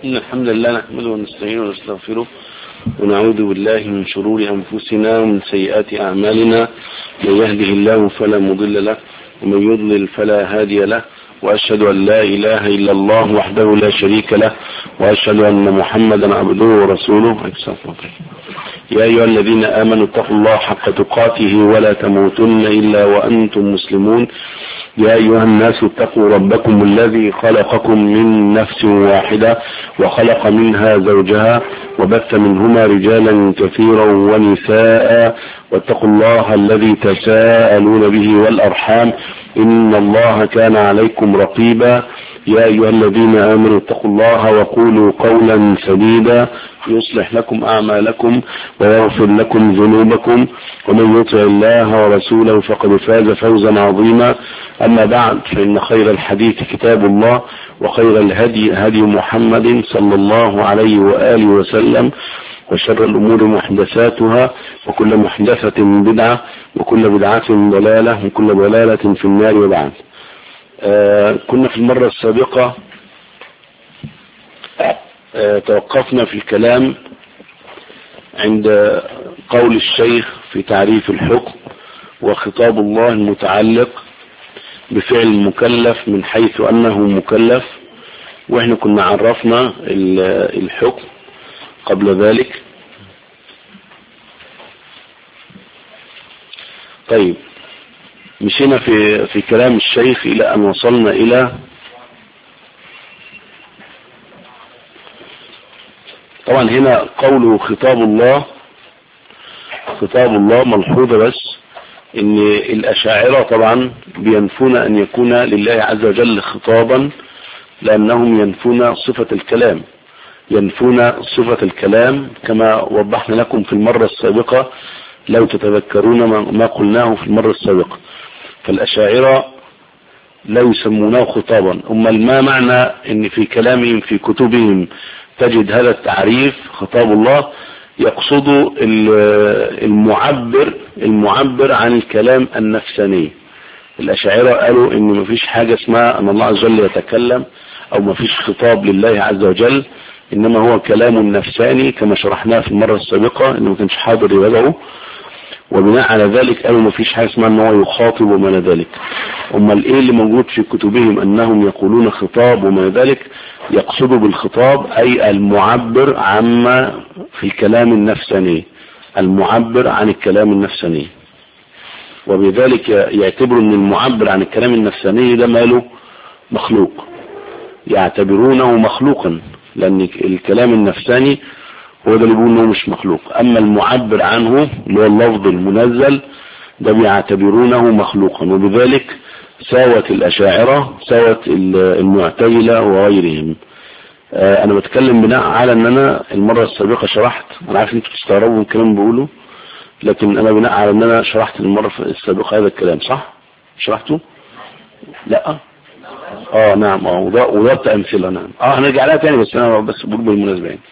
إن الحمد لله نحمده ونستعينه ونستغفره ونعوذ بالله من شرور أنفسنا ومن سيئات أعمالنا من يهده الله فلا مضل له ومن يضلل فلا هادي له وأشهد أن لا إله إلا الله وحده لا شريك له وأشهد أن محمدا عبده ورسوله يا أيها الذين آمنوا اتقوا الله حق تقاته ولا تموتن إلا وأنتم مسلمون يا أيها الناس اتقوا ربكم الذي خلقكم من نفس واحدة وخلق منها زوجها وبث منهما رجالا كثيرا ونساء واتقوا الله الذي تساءلون به والأرحام إن الله كان عليكم رقيبا يا أيها الذين آمنوا اتقوا الله وقولوا قولا سديدا يصلح لكم أعمالكم ويغفر لكم ذنوبكم ومن يطع الله ورسوله فقد فاز فوزا عظيما أما بعد فإن خير الحديث كتاب الله وخير الهدي هدي محمد صلى الله عليه وآله وسلم وشر الأمور محدثاتها وكل محدثة بدعة وكل بدعة ضلالة وكل ضلالة في النار وبعد آه كنا في المرة السابقة آه توقفنا في الكلام عند قول الشيخ في تعريف الحكم وخطاب الله المتعلق بفعل المكلف من حيث أنه مكلف واحنا كنا عرفنا الحكم قبل ذلك طيب مشينا في في كلام الشيخ إلى أن وصلنا إلى طبعا هنا قوله خطاب الله خطاب الله ملحوظة بس ان الاشاعرة طبعا بينفون ان يكون لله عز وجل خطابا لانهم ينفون صفة الكلام ينفون صفة الكلام كما وضحنا لكم في المرة السابقة لو تتذكرون ما قلناه في المرة السابقة فالاشاعرة لا يسمونه خطابا أما ما معنى ان في كلامهم في كتبهم تجد هذا التعريف خطاب الله يقصد المعبر المعبر عن الكلام النفساني الأشاعرة قالوا ان مفيش حاجة اسمها ان الله عز وجل يتكلم او مفيش خطاب لله عز وجل انما هو كلام نفساني كما شرحناه في المرة السابقة انه ما كانش حاضر يبدأه وبناء على ذلك قالوا مفيش حاجة اسمها ان هو يخاطب وما ذلك امال ايه اللي موجود في كتبهم انهم يقولون خطاب وما ذلك يقصدوا بالخطاب اي المعبر عما في الكلام النفساني المعبر عن الكلام النفساني وبذلك يعتبروا ان المعبر عن الكلام النفساني ده ماله مخلوق يعتبرونه مخلوقا لان الكلام النفساني هو ده اللي بيقول انه مش مخلوق اما المعبر عنه اللي هو اللفظ المنزل ده بيعتبرونه مخلوقا وبذلك ساوت الاشاعرة ساوت المعتزلة وغيرهم آه انا بتكلم بناء على ان انا المرة السابقة شرحت انا عارف انتوا تستغربوا من الكلام بقوله لكن انا بناء على ان انا شرحت المرة السابقة هذا الكلام صح شرحته لا اه نعم اه وضربت امثلة نعم اه هنرجع لها تاني بس انا بس بقول بالمناسبة يعني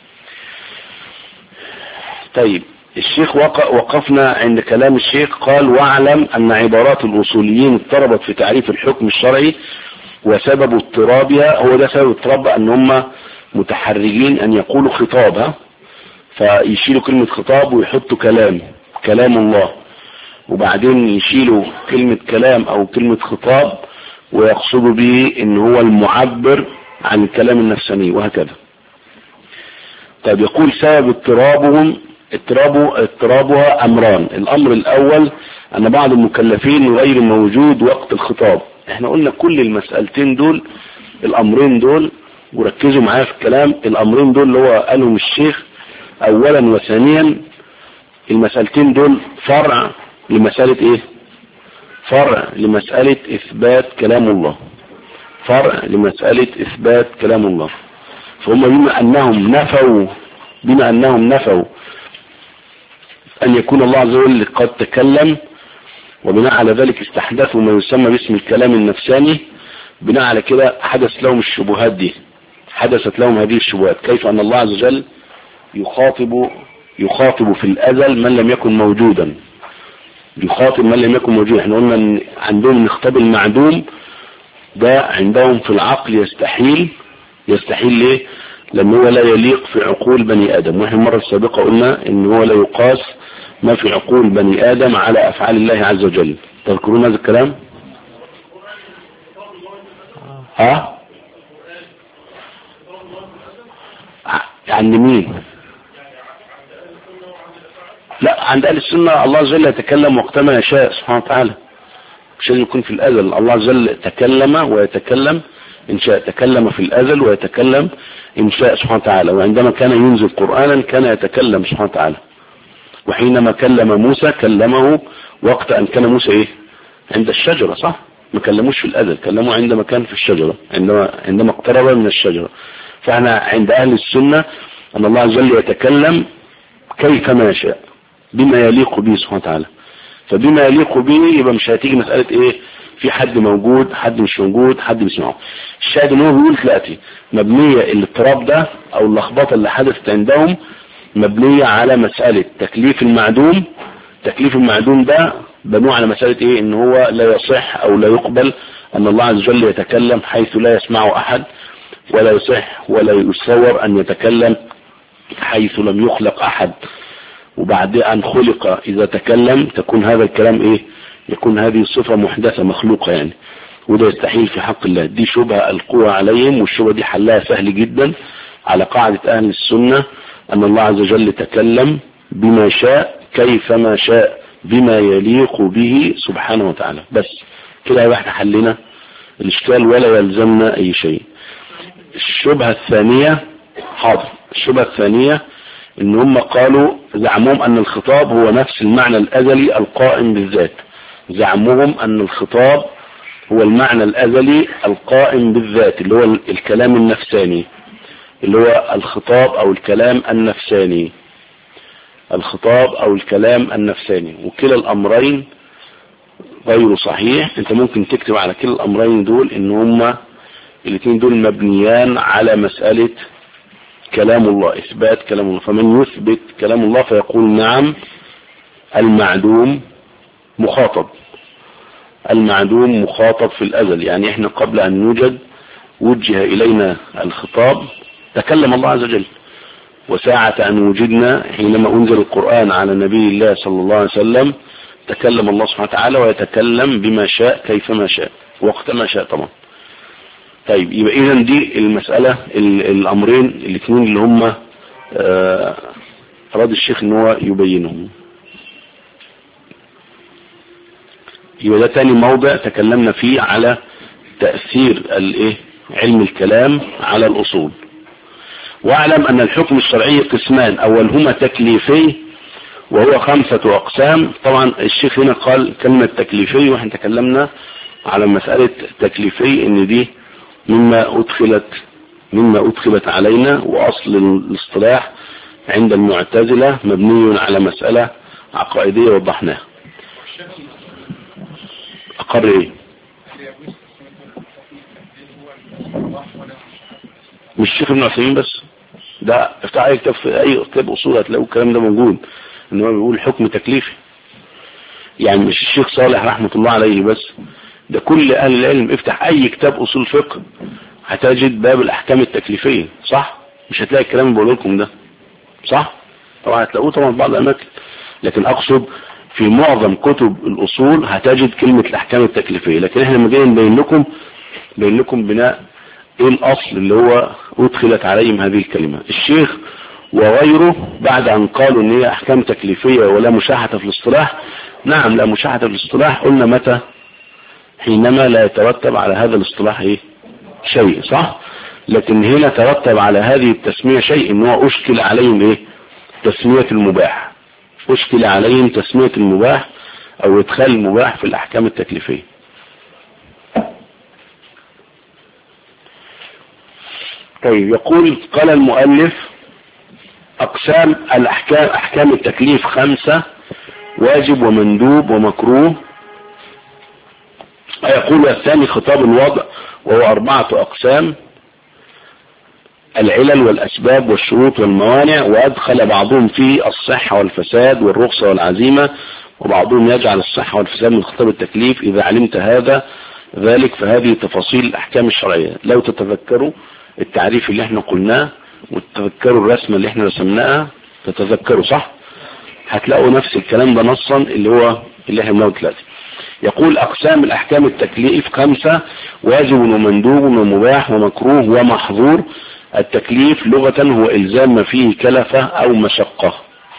طيب الشيخ وقفنا عند كلام الشيخ قال واعلم ان عبارات الاصوليين اضطربت في تعريف الحكم الشرعي وسبب اضطرابها هو ده سبب اضطرابها ان هم متحرجين ان يقولوا خطابها فيشيلوا كلمة خطاب ويحطوا كلام كلام الله وبعدين يشيلوا كلمة كلام او كلمة خطاب ويقصدوا به ان هو المعبر عن الكلام النفساني وهكذا طيب يقول سبب اضطرابهم اضطرابه اضطرابها امران الامر الاول ان بعض المكلفين غير موجود وقت الخطاب احنا قلنا كل المسألتين دول الامرين دول وركزوا معايا في الكلام الامرين دول اللي هو قالهم الشيخ اولا وثانيا المسألتين دول فرع لمسألة ايه فرع لمسألة اثبات كلام الله فرع لمسألة اثبات كلام الله فهم بما انهم نفوا بما انهم نفوا ان يكون الله عز وجل قد تكلم وبناء على ذلك استحدثوا ما يسمى باسم الكلام النفساني بناء على كده حدث لهم الشبهات دي حدثت لهم هذه الشبهات كيف ان الله عز وجل يخاطب يخاطب في الازل من لم يكن موجودا يخاطب من لم يكن موجودا احنا قلنا ان عندهم ان خطاب المعدوم ده عندهم في العقل يستحيل يستحيل ليه لأن هو لا يليق في عقول بني آدم واحنا المرة السابقة قلنا ان هو لا يقاس ما في عقول بني آدم على أفعال الله عز وجل تذكرون هذا الكلام ها عند مين لا عند أهل السنة الله عز وجل يتكلم وقتما يشاء سبحانه وتعالى مش لازم يكون في الأزل الله عز وجل تكلم ويتكلم إن شاء تكلم في الأزل ويتكلم إن شاء سبحانه وتعالى وعندما كان ينزل قرآنا كان يتكلم سبحانه وتعالى وحينما كلم موسى كلمه وقت أن كان موسى إيه عند الشجرة صح ما كلموش في الأزل كلموا عندما كان في الشجرة عندما عندما اقترب من الشجرة فاحنا عند أهل السنة أن الله عز وجل يتكلم كيفما يشاء بما يليق به سبحانه وتعالى فبما يليق به يبقى مش هتيجي مسألة ايه في حد موجود حد مش موجود حد بيسمعه الشاهد ان هو بيقول دلوقتي مبنية الاضطراب ده او اللخبطة اللي حدثت عندهم مبنية على مسألة تكليف المعدوم تكليف المعدوم ده بنوه على مسألة ايه ان هو لا يصح او لا يقبل ان الله عز وجل يتكلم حيث لا يسمعه احد ولا يصح ولا يتصور ان يتكلم حيث لم يخلق احد وبعد ان خلق اذا تكلم تكون هذا الكلام ايه يكون هذه الصفة محدثة مخلوقة يعني وده يستحيل في حق الله دي شبهة القوة عليهم والشبهة دي حلها سهل جدا على قاعدة اهل السنة ان الله عز وجل تكلم بما شاء كيفما شاء بما يليق به سبحانه وتعالى بس كده يبقى احنا حلنا الاشكال ولا يلزمنا اي شيء الشبهة الثانية حاضر الشبهة الثانية ان هم قالوا زعمهم ان الخطاب هو نفس المعنى الازلي القائم بالذات زعمهم ان الخطاب هو المعنى الازلي القائم بالذات اللي هو الكلام النفساني اللي هو الخطاب او الكلام النفساني الخطاب او الكلام النفساني وكلا الامرين غير صحيح انت ممكن تكتب على كلا الامرين دول ان هما الاثنين دول مبنيان على مسألة كلام الله اثبات كلام الله فمن يثبت كلام الله فيقول نعم المعدوم مخاطب المعدوم مخاطب في الازل يعني احنا قبل ان نوجد وجه الينا الخطاب تكلم الله عز وجل وساعة ان وجدنا حينما انزل القرآن على نبي الله صلى الله عليه وسلم تكلم الله سبحانه وتعالى ويتكلم بما شاء كيفما شاء وقت ما شاء طبعا طيب يبقى اذا دي المسألة الامرين الاثنين اللي هم اراد الشيخ ان هو يبينهم يبقى ده تاني موضع تكلمنا فيه على تأثير الايه علم الكلام على الاصول واعلم ان الحكم الشرعي قسمان اولهما تكليفي وهو خمسة اقسام طبعا الشيخ هنا قال كلمة تكليفي واحنا تكلمنا على مسألة تكليفي ان دي مما ادخلت مما ادخلت علينا واصل الاصطلاح عند المعتزلة مبني على مسألة عقائدية وضحناها اقر ايه مش الشيخ ابن عثيمين بس ده افتح اي كتاب في اي كتاب اصول هتلاقوا الكلام ده موجود ان هو بيقول حكم تكليفي يعني مش الشيخ صالح رحمة الله عليه بس ده كل اهل العلم افتح اي كتاب اصول فقه هتجد باب الاحكام التكليفية صح مش هتلاقي الكلام اللي بقول لكم ده صح طبعا هتلاقوه طبعا في بعض الاماكن لكن اقصد في معظم كتب الاصول هتجد كلمة الاحكام التكليفية لكن احنا لما جاي نبين لكم بين لكم بناء ايه الاصل اللي هو ادخلت عليهم هذه الكلمة الشيخ وغيره بعد ان قالوا ان هي احكام تكليفية ولا مشاحة في الاصطلاح نعم لا مشاحة في الاصطلاح قلنا متى حينما لا يترتب على هذا الاصطلاح ايه شيء صح لكن هنا ترتب على هذه التسمية شيء ان هو اشكل عليهم ايه تسمية المباح اشكل عليهم تسمية المباح او ادخال المباح في الاحكام التكليفية طيب يقول قال المؤلف اقسام الاحكام احكام التكليف خمسة واجب ومندوب ومكروه يقول الثاني خطاب الوضع وهو أربعة أقسام العلل والأسباب والشروط والموانع وأدخل بعضهم فيه الصحة والفساد والرخصة والعزيمة وبعضهم يجعل الصحة والفساد من خطاب التكليف إذا علمت هذا ذلك فهذه تفاصيل الأحكام الشرعية لو تتذكروا التعريف اللي احنا قلناه وتتذكروا الرسمة اللي احنا رسمناها تتذكروا صح هتلاقوا نفس الكلام ده نصا اللي هو اللي احنا بنقوله دلوقتي يقول اقسام الاحكام التكليف خمسة واجب ومندوب ومباح ومكروه ومحظور التكليف لغة هو الزام ما فيه كلفة او مشقة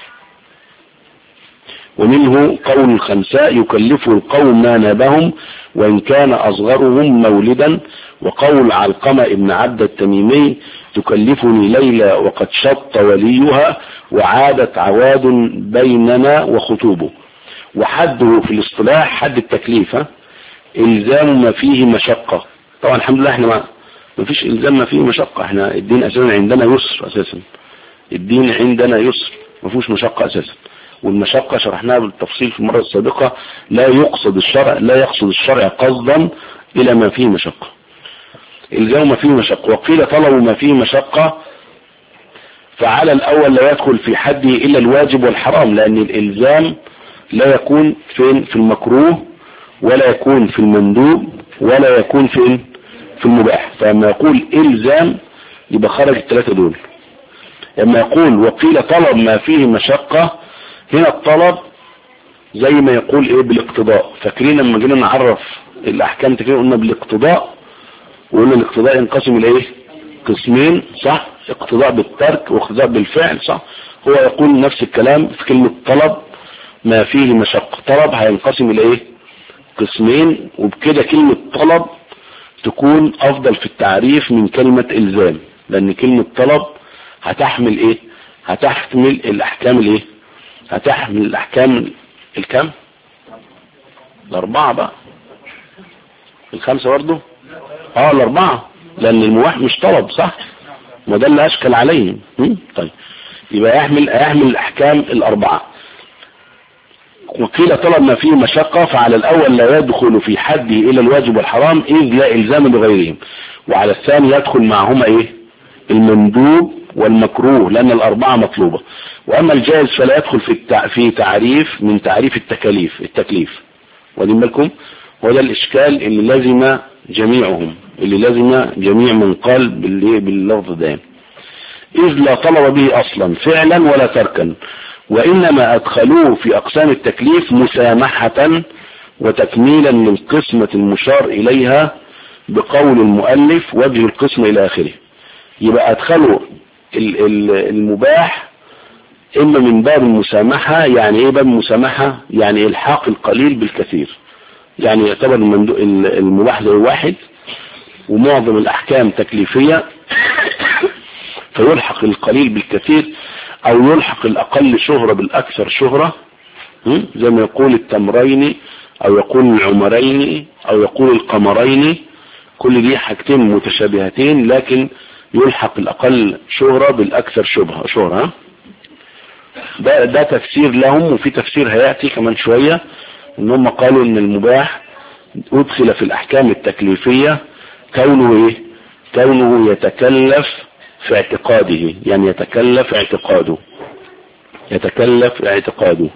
ومنه قول الخمساء يكلف القوم ما نابهم وإن كان أصغرهم مولدا وقول علقمة ابن عبد التميمي تكلفني ليلى وقد شط وليها وعادت عواد بيننا وخطوبه وحده في الاصطلاح حد التكليف إلزام ما فيه مشقة طبعا الحمد لله احنا ما فيش إلزام ما فيه مشقة احنا الدين أساسا عندنا يسر أساسا الدين عندنا يسر ما فيهوش مشقة أساسا والمشقة شرحناها بالتفصيل في المرة السابقة لا يقصد الشرع لا يقصد الشرع قصدا إلى ما فيه مشقة الزام ما فيه مشقة وقيل طلبوا ما فيه مشقة فعلى الأول لا يدخل في حده إلا الواجب والحرام لأن الإلزام لا يكون فين في المكروه ولا يكون في المندوب ولا يكون فين في المباح فلما يقول إلزام يبقى خرج الثلاثة دول لما يقول وقيل طلب ما فيه مشقة هنا الطلب زي ما يقول ايه بالاقتضاء فاكرين لما جينا نعرف الاحكام تكريم قلنا بالاقتضاء وقلنا الاقتضاء ينقسم الى ايه قسمين صح اقتضاء بالترك واقتضاء بالفعل صح هو يقول نفس الكلام في كلمة طلب ما فيه مشقة طلب هينقسم الى ايه قسمين وبكده كلمة طلب تكون افضل في التعريف من كلمة الزام لان كلمة طلب هتحمل ايه هتحمل الاحكام الايه هتحمل الاحكام الكم الاربعة بقى الخمسة برضه اه الاربعة لان المباح مش طلب صح ما ده اللي اشكل عليه طيب يبقى يحمل يحمل الاحكام الاربعة وقيل طلب ما فيه مشقة فعلى الاول لا يدخل في حده الى الواجب والحرام اذ لا الزام بغيرهم وعلى الثاني يدخل معهما ايه المندوب والمكروه لان الاربعة مطلوبة واما الجائز فلا يدخل في التع... في تعريف من تعريف التكاليف التكليف واخدين بالكم هو ده الاشكال اللي لازم جميعهم اللي لازم جميع من قال باللفظ ده اذ لا طلب به اصلا فعلا ولا تركا وانما ادخلوه في اقسام التكليف مسامحة وتكميلا للقسمة المشار اليها بقول المؤلف وجه القسم الى اخره يبقى ادخلوا المباح اما من باب المسامحة يعني ايه باب المسامحة يعني الحاق القليل بالكثير يعني يعتبر المباح زي واحد ومعظم الاحكام تكليفية فيلحق القليل بالكثير او يلحق الاقل شهرة بالاكثر شهرة زي ما يقول التمرين او يقول العمرين او يقول القمرين كل دي حاجتين متشابهتين لكن يلحق الاقل شهرة بالاكثر شبهة شهرة ده, ده تفسير لهم وفي تفسير هيأتي كمان شوية ان هم قالوا ان المباح ادخل في الاحكام التكليفية كونه ايه كونه يتكلف في اعتقاده يعني يتكلف اعتقاده يتكلف اعتقاده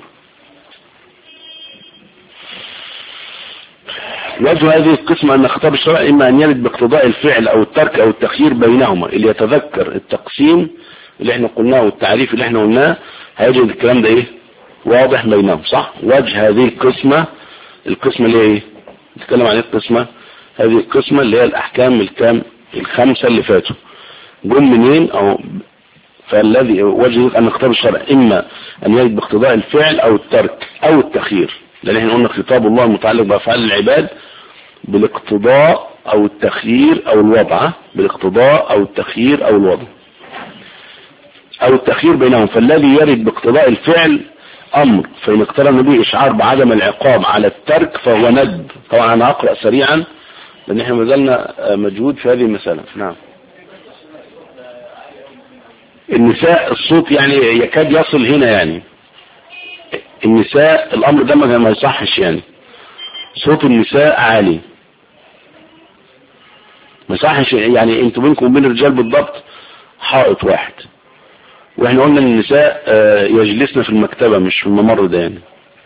وجه هذه القسمة ان خطاب الشرع اما ان يرد باقتضاء الفعل او الترك او التخيير بينهما اللي يتذكر التقسيم اللي احنا قلناه والتعريف اللي احنا قلناه هيجد الكلام ده ايه واضح بينهم صح وجه هذه القسمة القسمة اللي هي ايه نتكلم عن القسمة هذه القسمة اللي هي الاحكام الكام الخمسة اللي فاتوا جم منين او فالذي وجه ان خطاب الشرع اما ان يرد باقتضاء الفعل او الترك او التخيير لان احنا قلنا خطاب الله المتعلق بافعال العباد بالاقتضاء او التخيير او الوضع بالاقتضاء او التخيير او الوضع او التخيير بينهم فالذي يرد باقتضاء الفعل امر فان اقترن به اشعار بعدم العقاب على الترك فهو ند طبعا انا اقرأ سريعا لان احنا ما زلنا مجهود في هذه المسألة نعم النساء الصوت يعني يكاد يصل هنا يعني النساء الامر ده ما يصحش يعني صوت النساء عالي ما يصحش يعني انتوا بينكم وبين الرجال بالضبط حائط واحد واحنا قلنا النساء يجلسن في المكتبة مش في الممر ده يعني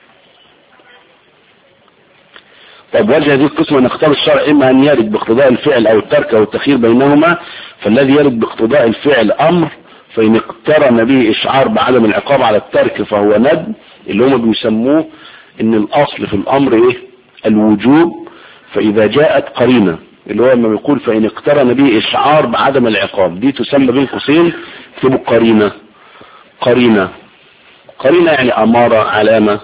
طب وجه هذه القسمة ان اختار الشرع اما ان يرد باقتضاء الفعل او الترك او التخيير بينهما فالذي يرد باقتضاء الفعل امر فإن اقترن به إشعار بعدم العقاب على الترك فهو ند اللي هم بيسموه إن الأصل في الأمر إيه الوجوب فإذا جاءت قرينة اللي هو لما بيقول فإن اقترن به إشعار بعدم العقاب دي تسمى بين قوسين اكتبوا قرينة قرينة قرينة يعني أمارة علامة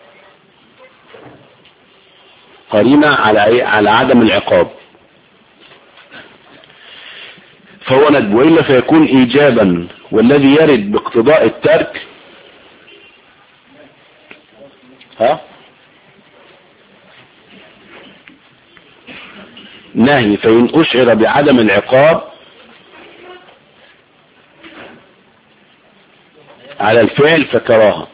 قرينة على إيه؟ على عدم العقاب فهو ندب وإلا فيكون إيجابا والذي يرد باقتضاء الترك ها نهي فإن أشعر بعدم العقاب على الفعل فكراهه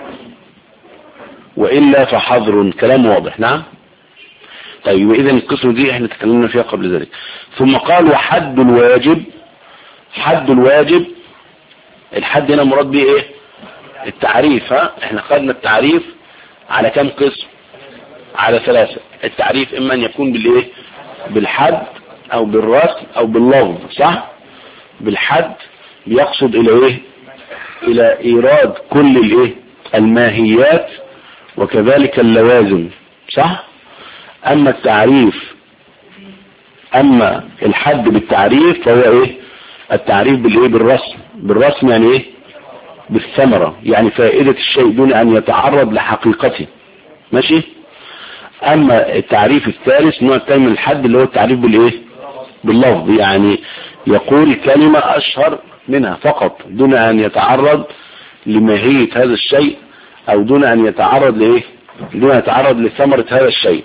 وإلا فحظر كلام واضح نعم طيب وإذا القسم دي احنا تكلمنا فيها قبل ذلك ثم قال وحد الواجب حد الواجب الحد هنا مراد به ايه التعريف ها احنا خدنا التعريف على كم قسم على ثلاثة التعريف اما ان يكون بالايه بالحد او بالرسم او باللفظ صح بالحد بيقصد الى ايه الى ايراد كل الايه الماهيات وكذلك اللوازم صح اما التعريف اما الحد بالتعريف فهو ايه التعريف بالايه بالرسم بالرسم يعني ايه بالثمرة يعني فائدة الشيء دون ان يتعرض لحقيقته ماشي اما التعريف الثالث نوع الثاني من الحد اللي هو التعريف بالايه باللفظ يعني يقول كلمة اشهر منها فقط دون ان يتعرض لماهية هذا الشيء او دون ان يتعرض لايه دون ان يتعرض لثمرة هذا الشيء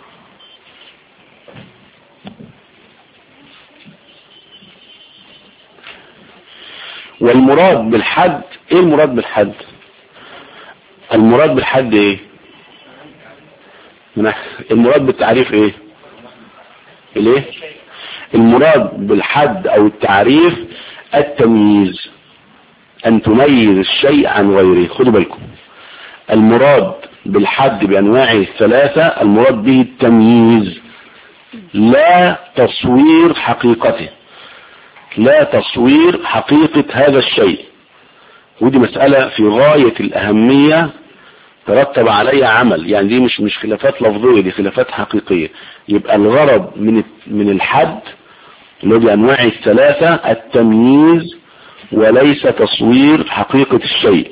والمراد بالحد ايه المراد بالحد المراد بالحد ايه المراد بالتعريف ايه الايه المراد بالحد او التعريف التمييز ان تميز الشيء عن غيره خدوا بالكم المراد بالحد بانواعه الثلاثة المراد به التمييز لا تصوير حقيقته لا تصوير حقيقة هذا الشيء ودي مسألة في غاية الأهمية ترتب عليها عمل يعني دي مش مش خلافات لفظية دي خلافات حقيقية يبقى الغرض من من الحد اللي هو بأنواع الثلاثة التمييز وليس تصوير حقيقة الشيء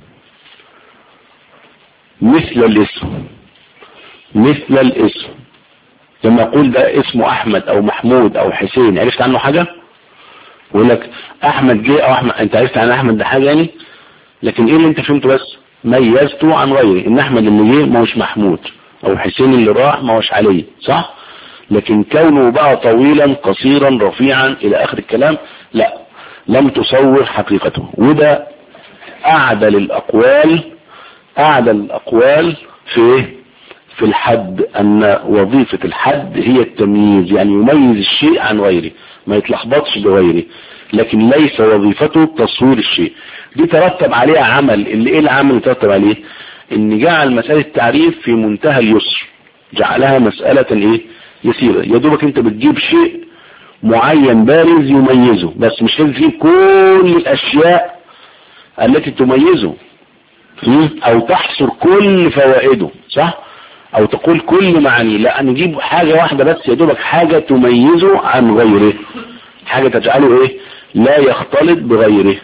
مثل الاسم مثل الاسم لما اقول ده اسمه احمد او محمود او حسين عرفت عنه حاجة يقول لك احمد جه او احمد انت عرفت عن احمد ده حاجة يعني لكن ايه اللي انت فهمته بس ميزته عن غيره ان احمد اللي جه ما هوش محمود او حسين اللي راح ما هوش علي صح لكن كونه بقى طويلا قصيرا رفيعا الى اخر الكلام لا لم تصور حقيقته وده اعدل الاقوال اعدل الاقوال في ايه في الحد ان وظيفة الحد هي التمييز يعني يميز الشيء عن غيره ما يتلخبطش بغيره لكن ليس وظيفته تصوير الشيء دي ترتب عليها عمل اللي ايه العمل اللي ترتب عليه ان جعل مسألة التعريف في منتهى اليسر جعلها مسألة ايه يسيرة يا دوبك انت بتجيب شيء معين بارز يميزه بس مش لازم فيه كل الاشياء التي تميزه او تحصر كل فوائده صح او تقول كل معانيه لا نجيب حاجة واحدة بس يا دوبك حاجة تميزه عن غيره حاجة تجعله ايه لا يختلط بغيره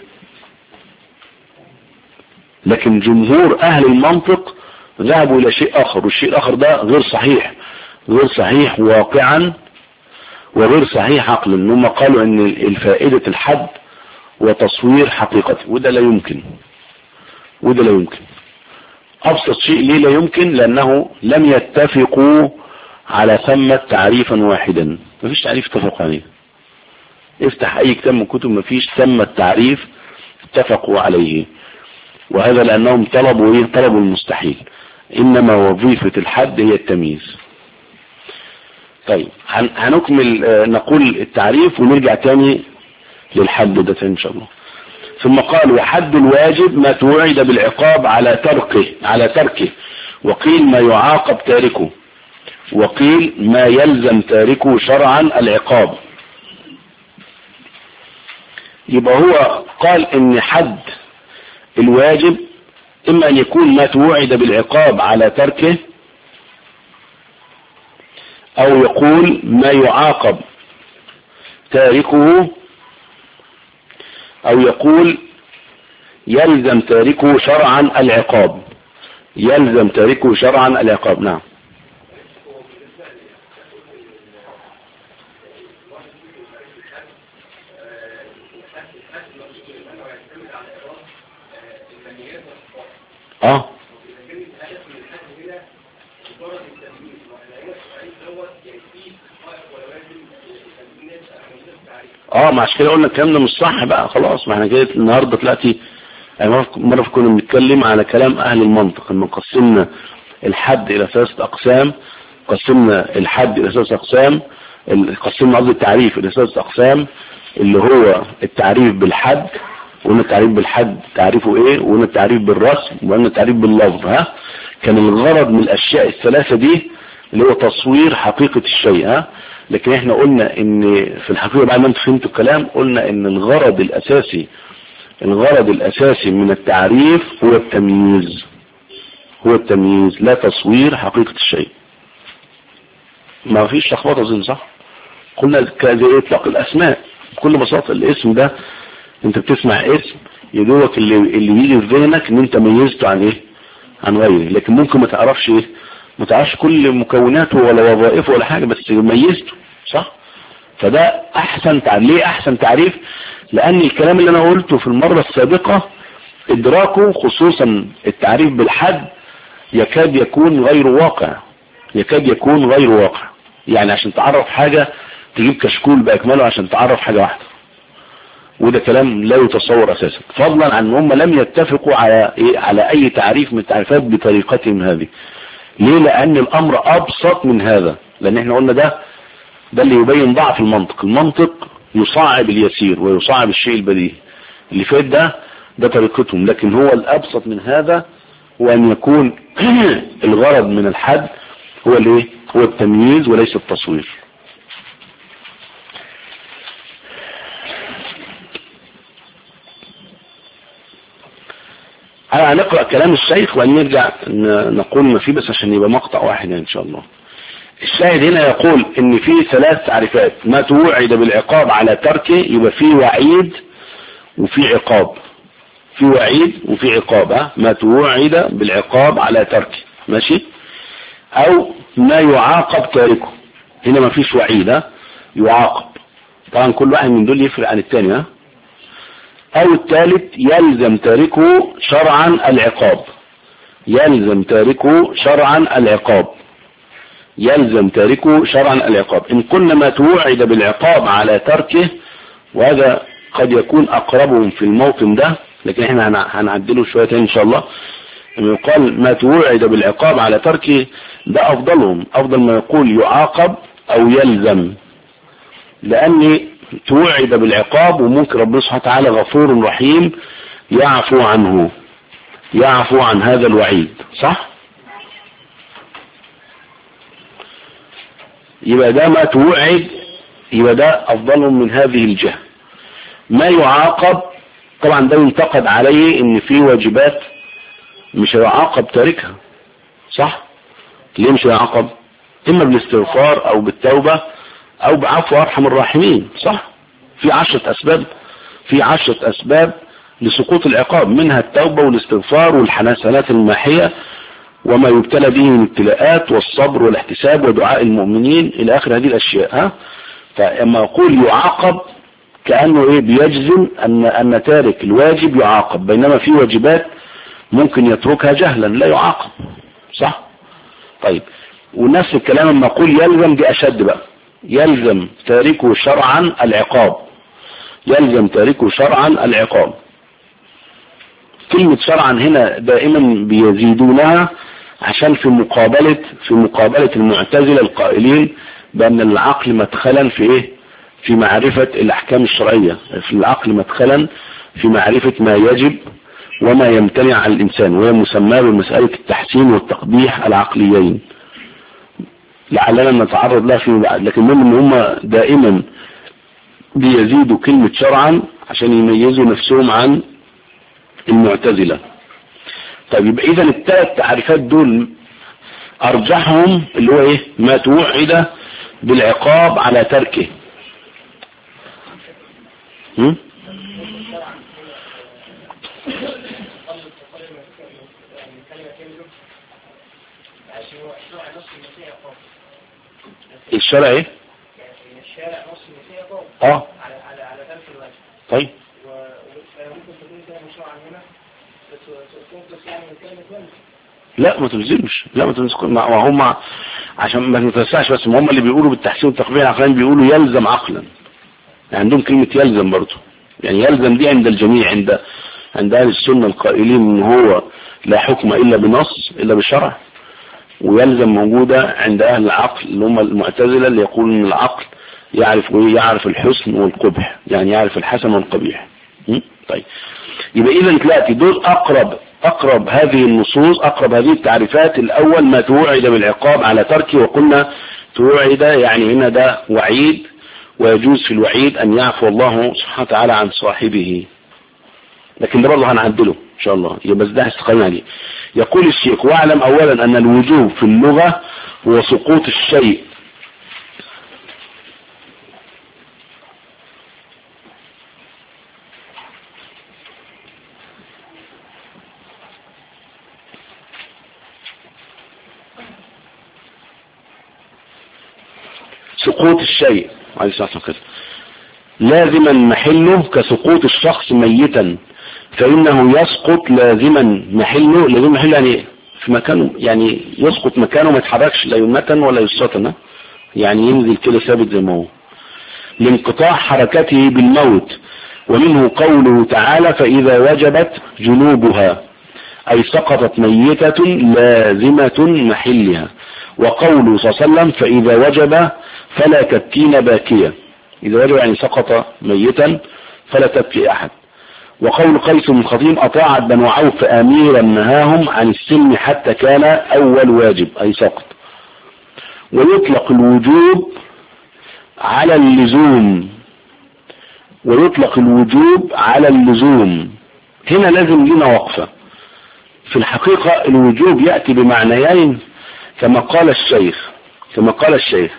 لكن جمهور اهل المنطق ذهبوا الى شيء اخر والشيء الاخر ده غير صحيح غير صحيح واقعا وغير صحيح عقلا ان هم قالوا ان الفائدة الحد وتصوير حقيقته وده لا يمكن وده لا يمكن ابسط شيء ليه لا يمكن لانه لم يتفقوا على ثمة تعريفا واحدا مفيش تعريف اتفقوا عليه افتح اي كتاب من كتب مفيش ثمة تعريف اتفقوا عليه وهذا لانهم طلبوا ايه طلبوا المستحيل انما وظيفة الحد هي التمييز طيب هنكمل نقول التعريف ونرجع تاني للحد ده ان شاء الله ثم قال وحد الواجب ما توعد بالعقاب على تركه على تركه وقيل ما يعاقب تاركه وقيل ما يلزم تاركه شرعا العقاب يبقى هو قال ان حد الواجب اما ان يكون ما توعد بالعقاب على تركه او يقول ما يعاقب تاركه او يقول يلزم تاركه شرعا العقاب يلزم تاركه شرعا العقاب نعم اه اه ما عشان كده قلنا الكلام ده مش صح بقى خلاص ما احنا كده النهارده طلعتي يعني مرة كنا بنتكلم على كلام اهل المنطق ان قسمنا الحد الى ثلاثة اقسام قسمنا الحد الى ثلاثة اقسام قسمنا قصدي التعريف الى ثلاثة اقسام اللي هو التعريف بالحد وقلنا التعريف بالحد تعريفه ايه وقلنا التعريف بالرسم وقلنا التعريف باللفظ ها كان الغرض من الاشياء الثلاثة دي اللي هو تصوير حقيقة الشيء ها لكن احنا قلنا ان في الحقيقة بعد ما انتم فهمتوا الكلام قلنا ان الغرض الاساسي الغرض الاساسي من التعريف هو التمييز هو التمييز لا تصوير حقيقة الشيء ما فيش لخبطه اظن صح قلنا زي اطلاق الاسماء بكل بساطة الاسم ده انت بتسمع اسم يدوك اللي اللي يجي في ذهنك ان انت ميزته عن ايه عن غيره لكن ممكن ما تعرفش ايه ما تعرفش كل مكوناته ولا وظائفه ولا حاجة بس ميزته صح فده احسن تعريف ليه احسن تعريف لان الكلام اللي انا قلته في المرة السابقة ادراكه خصوصا التعريف بالحد يكاد يكون غير واقع يكاد يكون غير واقع يعني عشان تعرف حاجة تجيب كشكول باكمله عشان تعرف حاجة واحدة وده كلام لا يتصور اساسا فضلا عن ان هم لم يتفقوا على ايه على اي تعريف من التعريفات بطريقتهم هذه ليه لان الامر ابسط من هذا لان احنا قلنا ده ده اللي يبين ضعف المنطق المنطق يصعب اليسير ويصعب الشيء البديهي اللي فات ده ده طريقتهم لكن هو الابسط من هذا هو ان يكون الغرض من الحد هو الايه هو التمييز وليس التصوير هنقرأ كلام الشيخ ونرجع نقول ما فيه بس عشان يبقى مقطع واحد ان شاء الله الشاهد هنا يقول ان في ثلاث تعريفات ما توعد بالعقاب على تركه يبقى في وعيد وفي عقاب في وعيد وفي عقاب ها ما توعد بالعقاب على تركه ماشي او ما يعاقب تاركه هنا ما فيش وعيد ها يعاقب طبعا كل واحد من دول يفرق عن الثاني ها او الثالث يلزم تاركه شرعا العقاب يلزم تاركه شرعا العقاب يلزم تاركه شرعا العقاب ان قلنا ما توعد بالعقاب على تركه وهذا قد يكون اقربهم في الموطن ده لكن احنا هنعدله شوية ان شاء الله لما يقال ما توعد بالعقاب على تركه ده افضلهم افضل ما يقول يعاقب او يلزم لان توعد بالعقاب وممكن ربنا سبحانه وتعالى غفور رحيم يعفو عنه يعفو عن هذا الوعيد صح يبقى ده ما توعد يبقى ده افضلهم من هذه الجهة ما يعاقب طبعا ده ينتقد عليه ان في واجبات مش هيعاقب تاركها صح ليه مش هيعاقب اما بالاستغفار او بالتوبة او بعفو ارحم الراحمين صح في عشرة اسباب في عشرة اسباب لسقوط العقاب منها التوبة والاستغفار والحسنات الماحية وما يبتلى به من ابتلاءات والصبر والاحتساب ودعاء المؤمنين الى اخر هذه الاشياء ها فاما اقول يعاقب كأنه ايه بيجزم ان ان تارك الواجب يعاقب بينما في واجبات ممكن يتركها جهلا لا يعاقب صح طيب ونفس الكلام لما اقول يلزم دي اشد بقى يلزم تاركه شرعا العقاب يلزم تاركه شرعا العقاب كلمة شرعا هنا دائما بيزيدونها عشان في مقابلة في مقابلة المعتزلة القائلين بأن العقل مدخلا في ايه في معرفة الاحكام الشرعية في العقل مدخلا في معرفة ما يجب وما يمتنع على الانسان وهي مسماه بمسألة التحسين والتقبيح العقليين لعلنا نتعرض لها فيما بعد لكن المهم ان هم دائما بيزيدوا كلمة شرعا عشان يميزوا نفسهم عن المعتزلة طيب يبقى اذا الثلاث تعريفات دول ارجحهم اللي هو ايه ما توعد بالعقاب على تركه هم؟ الشرع ايه الشارع نص المسيح يقوم اه على على على ترك الواجب طيب وممكن تكون كده مشروعا هنا بس تنقص يعني من كلمة واجب لا ما تلزمش لا ما تلزمش ما هم عشان ما نتوسعش بس هم اللي بيقولوا بالتحسين والتقبيح العقلاني بيقولوا يلزم عقلا يعني عندهم كلمة يلزم برضه يعني يلزم دي عند الجميع عند عند اهل السنة القائلين ان هو لا حكم الا بنص الا بشرع ويلزم موجودة عند اهل العقل اللي هم المعتزلة اللي يقولون ان العقل يعرف ايه يعرف الحسن والقبح يعني يعرف الحسن والقبيح م? طيب يبقى اذا تلاقي دول اقرب اقرب هذه النصوص اقرب هذه التعريفات الاول ما توعد بالعقاب على تركه وقلنا توعد يعني هنا ده وعيد ويجوز في الوعيد ان يعفو الله سبحانه وتعالى عن صاحبه لكن ده برضه هنعدله ان شاء الله يبقى بس ده استقلنا عليه يقول الشيخ واعلم اولا ان الوجوب في اللغة هو سقوط الشيء سقوط الشيء عليه الصلاة والسلام كده لازما محله كسقوط الشخص ميتا فإنه يسقط لازما محله لازم محله يعني في مكانه يعني يسقط مكانه ما يتحركش لا يمة ولا يسرة يعني ينزل كده ثابت زي ما هو لانقطاع حركته بالموت ومنه قوله تعالى فإذا وجبت جنوبها أي سقطت ميتة لازمة محلها وقوله صلى الله عليه وسلم فإذا وجب فلا تبكين باكية إذا وجب يعني سقط ميتا فلا تبكي أحد وقول قيس بن خطيم أطاعت بنو عوف أميرا نهاهم عن السلم حتى كان أول واجب أي سقط ويطلق الوجوب على اللزوم ويطلق الوجوب على اللزوم هنا لازم لنا وقفة في الحقيقة الوجوب يأتي بمعنيين كما قال الشيخ كما قال الشيخ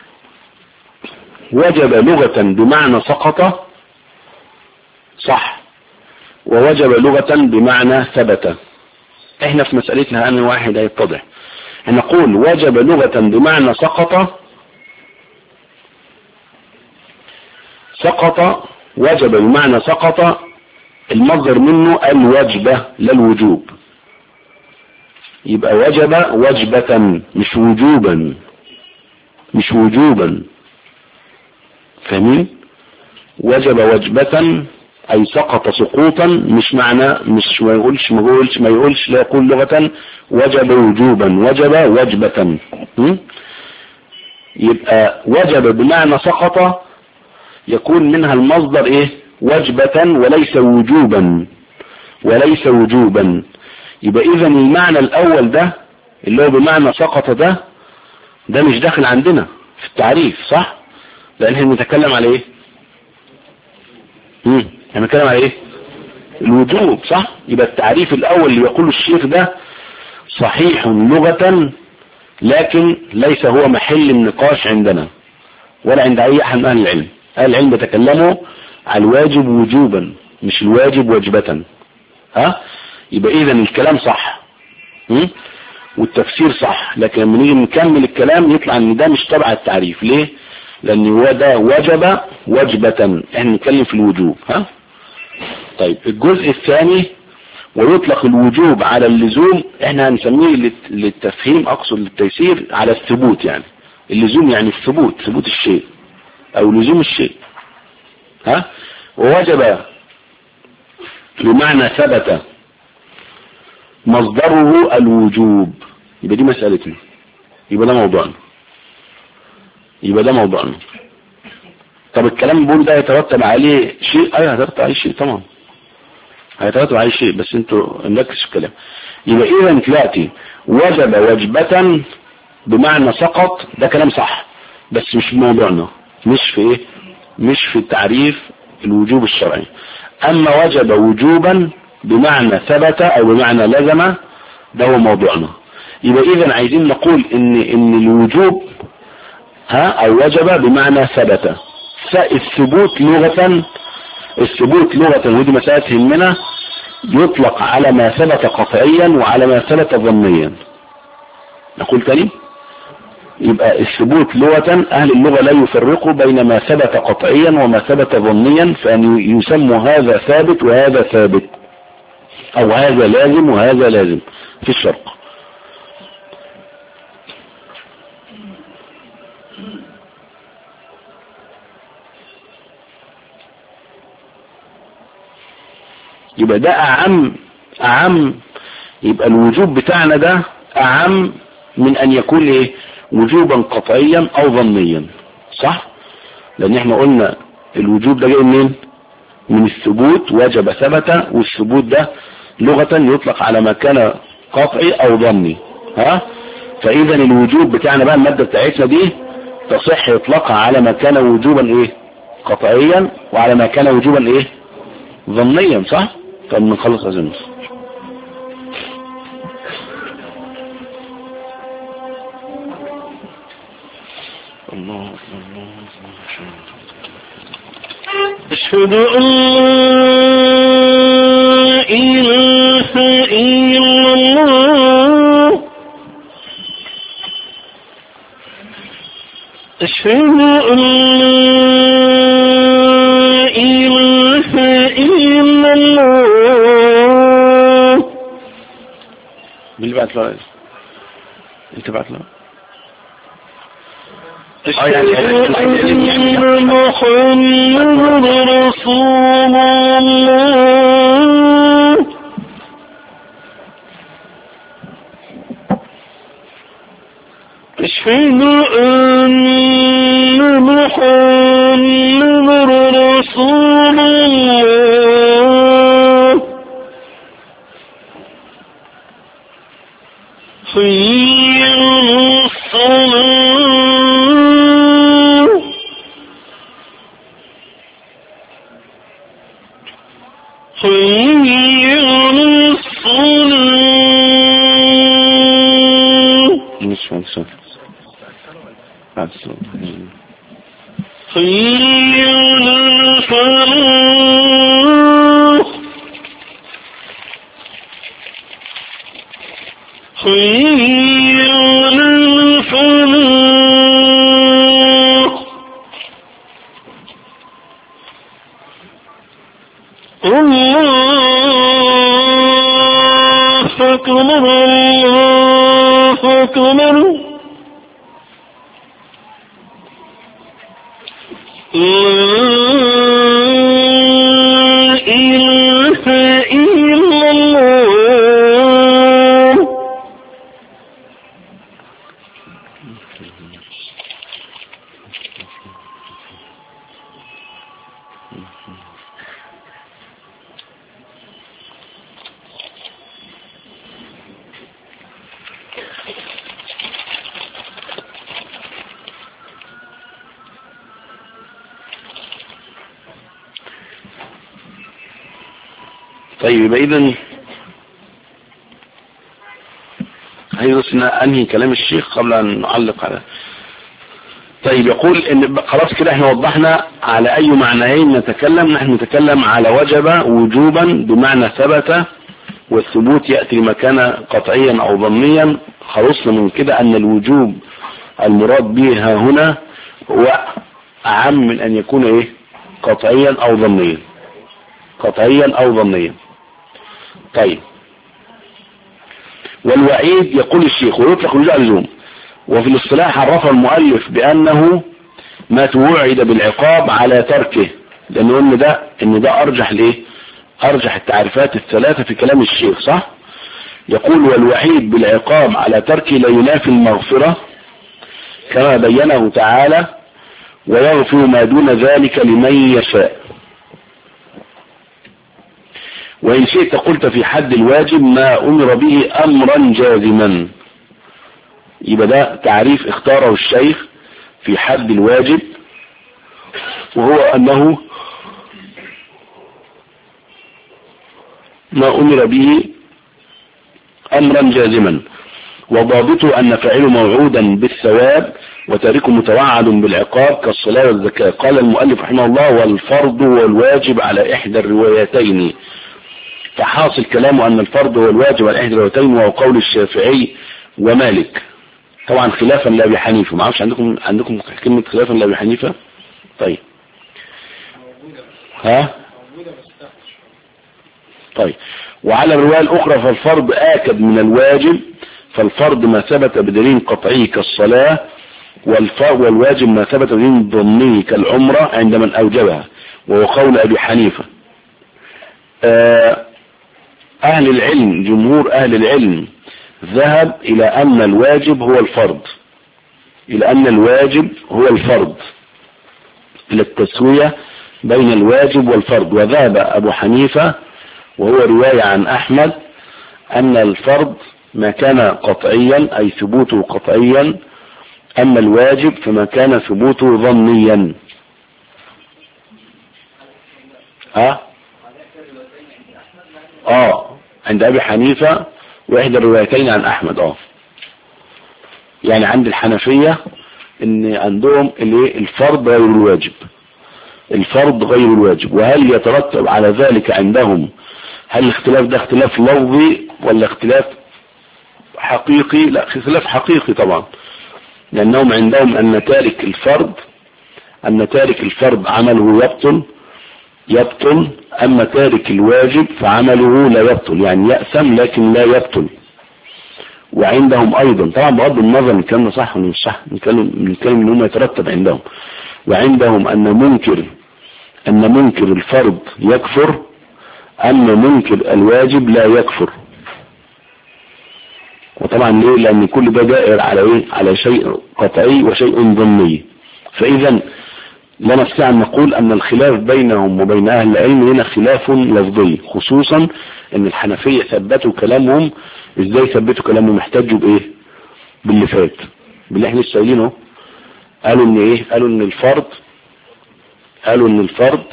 وجب لغة بمعنى سقط صح ووجب لغة بمعنى ثبت احنا في مسألتنا ان واحد هيتضح نقول وجب لغة بمعنى سقط سقط وجب بمعنى سقط المصدر منه الوجبة لا الوجوب يبقى وجب وجبة مش وجوبا مش وجوبا فاهمين وجب وجبة اي سقط سقوطا مش معنى مش ما يقولش ما يقولش ما يقولش لا يقول لغة وجب وجوبا وجب وجبة م? يبقى وجب بمعنى سقط يكون منها المصدر ايه وجبة وليس وجوبا وليس وجوبا يبقى اذا المعنى الاول ده اللي هو بمعنى سقط ده ده مش داخل عندنا في التعريف صح لان احنا بنتكلم على ايه امم احنا بنتكلم على ايه الوجوب صح يبقى التعريف الاول اللي يقوله الشيخ ده صحيح لغة لكن ليس هو محل النقاش عندنا ولا عند اي احد من اهل العلم اهل العلم بيتكلموا على الواجب وجوبا مش الواجب وجبة ها يبقى اذا الكلام صح م? والتفسير صح لكن لما نيجي نكمل الكلام يطلع ان ده مش تبع التعريف ليه لان هو ده وجب وجبة احنا نتكلم في الوجوب ها طيب الجزء الثاني ويطلق الوجوب على اللزوم احنا هنسميه للتفهيم اقصد للتيسير على الثبوت يعني اللزوم يعني الثبوت ثبوت الشيء او لزوم الشيء ها ووجب بمعنى ثبت مصدره الوجوب يبقى دي مسألتنا يبقى ده موضوعنا يبقى ده موضوعنا طب الكلام بقول ده يترتب عليه شيء ايوه هيترتب عليه شيء طبعا هيترتب عليه شيء بس انتوا نركز في الكلام يبقى اذا تلاقي وجب وجبة بمعنى سقط ده كلام صح بس مش في موضوعنا مش في ايه مش في التعريف الوجوب الشرعي اما وجب وجوبا بمعنى ثبت او بمعنى لزم ده هو موضوعنا يبقى اذا عايزين نقول ان ان الوجوب ها او وجب بمعنى ثبت فالثبوت لغة الثبوت لغة ودي مسألة تهمنا يطلق على ما ثبت قطعيا وعلى ما ثبت ظنيا نقول تاني يبقى الثبوت لغة أهل اللغة لا يفرقوا بين ما ثبت قطعيا وما ثبت ظنيا فأن يسمى هذا ثابت وهذا ثابت أو هذا لازم وهذا لازم في الشرق يبقى ده أعم أعم يبقى الوجوب بتاعنا ده أعم من أن يكون إيه وجوبا قطعيا أو ظنيا صح لأن احنا قلنا الوجوب ده جاي منين من الثبوت وجب ثبت والثبوت ده لغة يطلق على ما كان قطعي أو ظني ها فإذا الوجوب بتاعنا بقى المادة بتاعتنا دي تصح إطلاقها على ما كان وجوبا إيه قطعيا وعلى ما كان وجوبا إيه ظنيا صح طب نخلص أظن الله الله أشهد أن لا إله إلا الله أشهد أن لا إله إلا الله مين اللي بعت له انت بعت له أشهد أن محمد رسول الله أشهد أن محمد رسول الله حي على الصلاة حي على الصلاة مش فاهم صوت بعد الصوت حي على الفلاح حي على الفلاح الله أكبر الله أكبر لا إله إلا الله طيب يبقى اذا عايز بس إن انهي كلام الشيخ قبل ان نعلق على طيب يقول ان خلاص كده احنا وضحنا على اي معنيين نتكلم نحن نتكلم على وجب وجوبا بمعنى ثبت والثبوت يأتي مكان قطعيا او ظنيا خلصنا من كده ان الوجوب المراد به ها هنا هو اعم من ان يكون ايه قطعيا او ظنيا قطعيا او ظنيا طيب والوعيد يقول الشيخ ويطلق رجوع اللزوم وفي الاصطلاح عرف المؤلف بأنه ما توعد بالعقاب على تركه لأنه ان ده ان ده ارجح ليه ارجح التعريفات الثلاثة في كلام الشيخ صح يقول والوعيد بالعقاب على تركه لا ينافي المغفرة كما بينه تعالى ويغفر ما دون ذلك لمن يشاء وإن شئت قلت في حد الواجب ما أمر به أمرا جازما يبقى ده تعريف اختاره الشيخ في حد الواجب وهو أنه ما أمر به أمرا جازما وضابطه أن فاعله موعودا بالثواب وتاركه متوعد بالعقاب كالصلاة والزكاة قال المؤلف رحمه الله والفرض والواجب على إحدى الروايتين فحاصل كلامه أن الفرض هو الواجب على إحدى الروايتين وهو قول الشافعي ومالك طبعا خلافا لأبي حنيفة ما اعرفش عندكم عندكم كلمة خلافا لأبي حنيفة طيب ها طيب وعلى الرواية الأخرى فالفرض آكد من الواجب فالفرض ما ثبت بدليل قطعي كالصلاة والواجب ما ثبت بدليل ضمني كالعمرة عند من أوجبها وهو قول أبي حنيفة أهل العلم جمهور أهل العلم ذهب إلى أن الواجب هو الفرض إلى أن الواجب هو الفرض إلى التسوية بين الواجب والفرض وذهب أبو حنيفة وهو رواية عن أحمد أن الفرض ما كان قطعيا أي ثبوته قطعيا أما الواجب فما كان ثبوته ظنيا ها اه عند ابي حنيفة واحدى الروايتين عن احمد اه يعني عند الحنفية ان عندهم الايه الفرض غير الواجب الفرض غير الواجب وهل يترتب على ذلك عندهم هل الاختلاف ده اختلاف لفظي ولا اختلاف حقيقي لا اختلاف حقيقي طبعا لانهم عندهم ان تارك الفرض ان تارك الفرض عمله يبطل يبطل اما تارك الواجب فعمله لا يبطل يعني يأثم لكن لا يبطل وعندهم ايضا طبعا بغض النظر ان كان صح ولا مش صح نتكلم نتكلم ان هم يترتب عندهم وعندهم ان منكر ان منكر الفرض يكفر اما منكر الواجب لا يكفر وطبعا ليه لان كل ده دائر على ايه على شيء قطعي وشيء ضمني فاذا لا نستطيع ان نقول ان الخلاف بينهم وبين اهل العلم هنا خلاف لفظي خصوصا ان الحنفية ثبتوا كلامهم ازاي ثبتوا كلامهم احتجوا بايه باللي فات باللي احنا لسه قايلينه قالوا ان ايه قالوا ان الفرض قالوا ان الفرض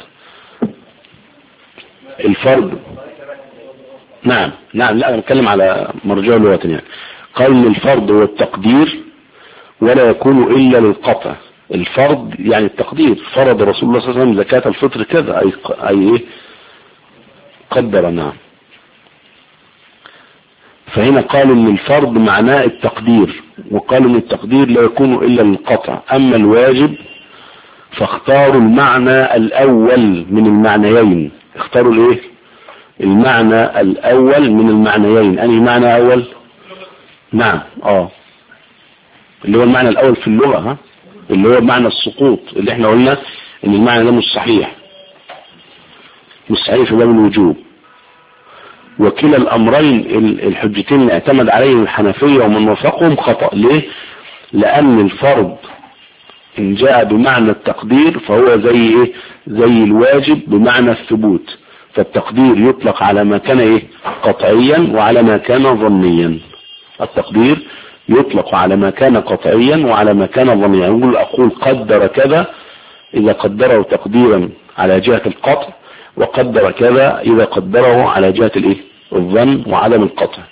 الفرض نعم نعم لا انا بتكلم على مرجع لغة يعني قال ان الفرض هو التقدير ولا يكون الا للقطع الفرض يعني التقدير فرض رسول الله صلى الله عليه وسلم زكاة الفطر كذا اي اي ايه قدر نعم فهنا قالوا ان الفرض معناه التقدير وقالوا ان التقدير لا يكون الا للقطع اما الواجب فاختاروا المعنى الاول من المعنيين اختاروا الايه المعنى الاول من المعنيين انهي معنى اول نعم اه اللي هو المعنى الاول في اللغة ها اللي هو معنى السقوط اللي احنا قلنا ان المعنى ده مش صحيح مش صحيح في باب الوجوب وكلا الامرين الحجتين اللي اعتمد عليهم الحنفية ومن وافقهم خطأ ليه لان الفرض ان جاء بمعنى التقدير فهو زي ايه زي الواجب بمعنى الثبوت فالتقدير يطلق على ما كان ايه قطعيا وعلى ما كان ظنيا التقدير يطلق على ما كان قطعيا وعلى ما كان ظنيا يقول اقول قدر كذا اذا قدره تقديرا على جهة القطع وقدر كذا اذا قدره على جهة الايه الظن وعدم القطع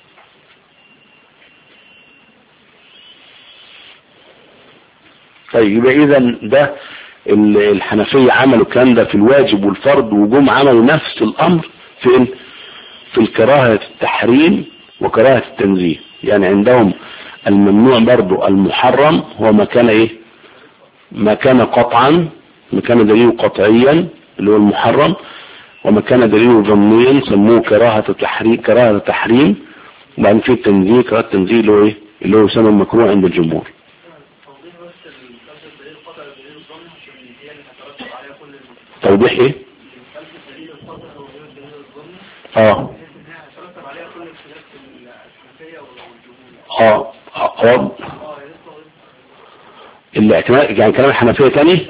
طيب يبقى اذا ده الحنفية عملوا الكلام ده في الواجب والفرض وجم عملوا نفس الامر في في الكراهة التحريم وكراهة التنزيه يعني عندهم الممنوع برضو المحرم هو ما كان ايه ما كان قطعا ما كان دليله قطعيا اللي هو المحرم وما كان دليله ظنيا سموه كراهة تحريم كراهة تحريم وبعدين في التنزيه كراهة التنزيه اللي هو ايه اللي هو يسمى المكروه عند الجمهور توضيح ايه اه اه اه الاعتماد يعني كلام الحنفية تاني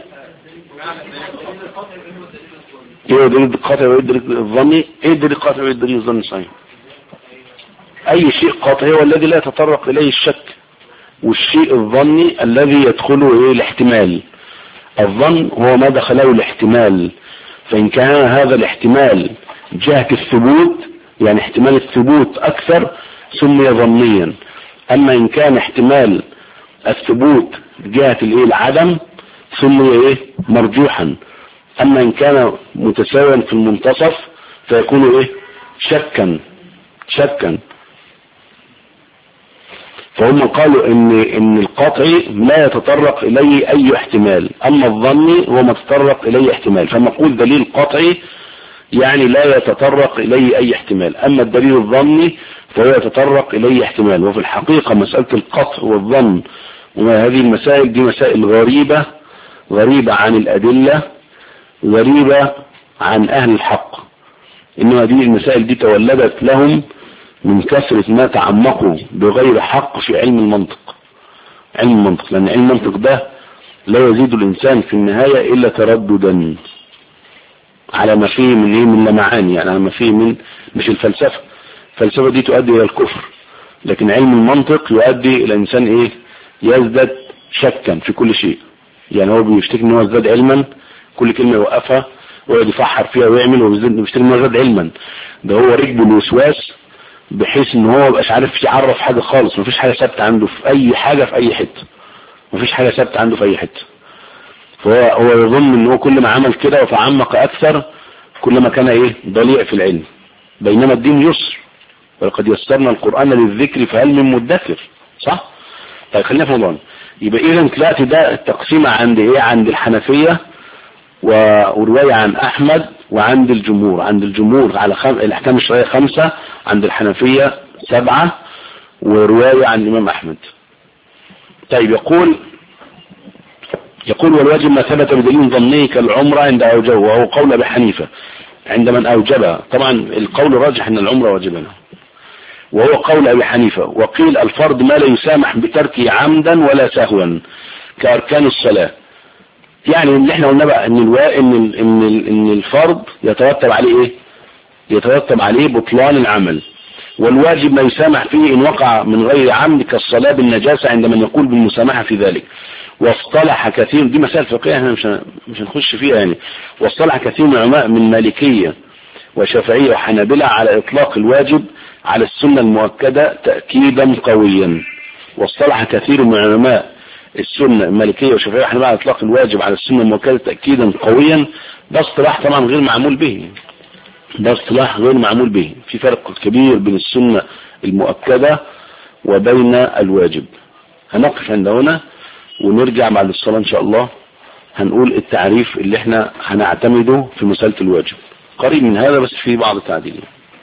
ايه دليل القاطع وايه دليل الظني ايه دليل القاطع وايه دليل الظني صحيح اي شيء قاطعي هو الذي لا يتطرق اليه الشك والشيء الظني الذي يدخله ايه الاحتمال الظن هو ما دخله الاحتمال فإن كان هذا الاحتمال جهة الثبوت يعني احتمال الثبوت اكثر سمي ظنيا اما ان كان احتمال الثبوت جهة الايه العدم سمي ايه مرجوحا اما ان كان متساويا في المنتصف فيكون ايه شكا شكا فهم قالوا ان ان القطعي لا يتطرق اليه اي احتمال اما الظني هو ما تطرق اليه احتمال فنقول دليل قطعي يعني لا يتطرق اليه اي احتمال اما الدليل الظني فهو يتطرق اليه احتمال وفي الحقيقة مسألة القطع والظن وهذه المسائل دي مسائل غريبة غريبة عن الادلة غريبة عن اهل الحق انما دي المسائل دي تولدت لهم من كثرة ما تعمقوا بغير حق في علم المنطق علم المنطق لأن علم المنطق ده لا يزيد الإنسان في النهاية إلا ترددا على ما فيه من إيه من لمعان يعني على ما فيه من مش الفلسفة الفلسفة دي تؤدي إلى الكفر لكن علم المنطق يؤدي إلى إنسان إيه يزداد شكا في كل شيء يعني هو بيشتكي إن هو ازداد علما كل كلمة يوقفها ويقعد يفحر فيها ويعمل وبيشتكي إن هو زاد علما ده هو ركبه الوسواس بحيث ان هو مبقاش عارف يعرف حاجة خالص مفيش حاجة ثابتة عنده في اي حاجة في اي حتة مفيش حاجة ثابتة عنده في اي حتة فهو هو يظن ان هو كل ما عمل كده وتعمق اكثر كل ما كان ايه ضليع في العلم بينما الدين يسر ولقد يسرنا القرآن للذكر فهل من مدكر صح طيب خلينا في موضوعنا يبقى اذا دلوقتي ده التقسيمة عند ايه عند الحنفية ورواية عن احمد وعند الجمهور عند الجمهور على خم... الاحكام الشرعية خمسة عند الحنفية سبعة ورواية عن الامام احمد طيب يقول يقول والواجب ما ثبت بدليل ظني كالعمرة عند اوجبه وهو قول ابي حنيفة عند من اوجبها طبعا القول الراجح ان العمرة واجبة وهو قول ابي حنيفة وقيل الفرض ما لا يسامح بتركه عمدا ولا سهوا كاركان الصلاة يعني اللي احنا قلنا بقى ان الوا... ان ال... ان ال... ان الفرض يترتب عليه ايه يترتب عليه بطلان العمل والواجب ما يسامح فيه ان وقع من غير عمد كالصلاة بالنجاسة عند من يقول بالمسامحة في ذلك واصطلح كثير دي مسائل فقهية احنا مش مش هنخش فيها يعني واصطلح كثير من العلماء من مالكية وشافعية وحنابلة على اطلاق الواجب على السنة المؤكدة تأكيدا قويا واصطلح كثير من علماء السنة المالكية والشافعية وحنابلة على اطلاق الواجب على السنة المؤكدة تأكيدا قويا ده اصطلاح طبعا غير معمول به ده اصطلاح غير معمول به في فرق كبير بين السنة المؤكدة وبين الواجب هنقف عند هنا ونرجع بعد الصلاة ان شاء الله هنقول التعريف اللي احنا هنعتمده في مسألة الواجب قريب من هذا بس في بعض التعديلات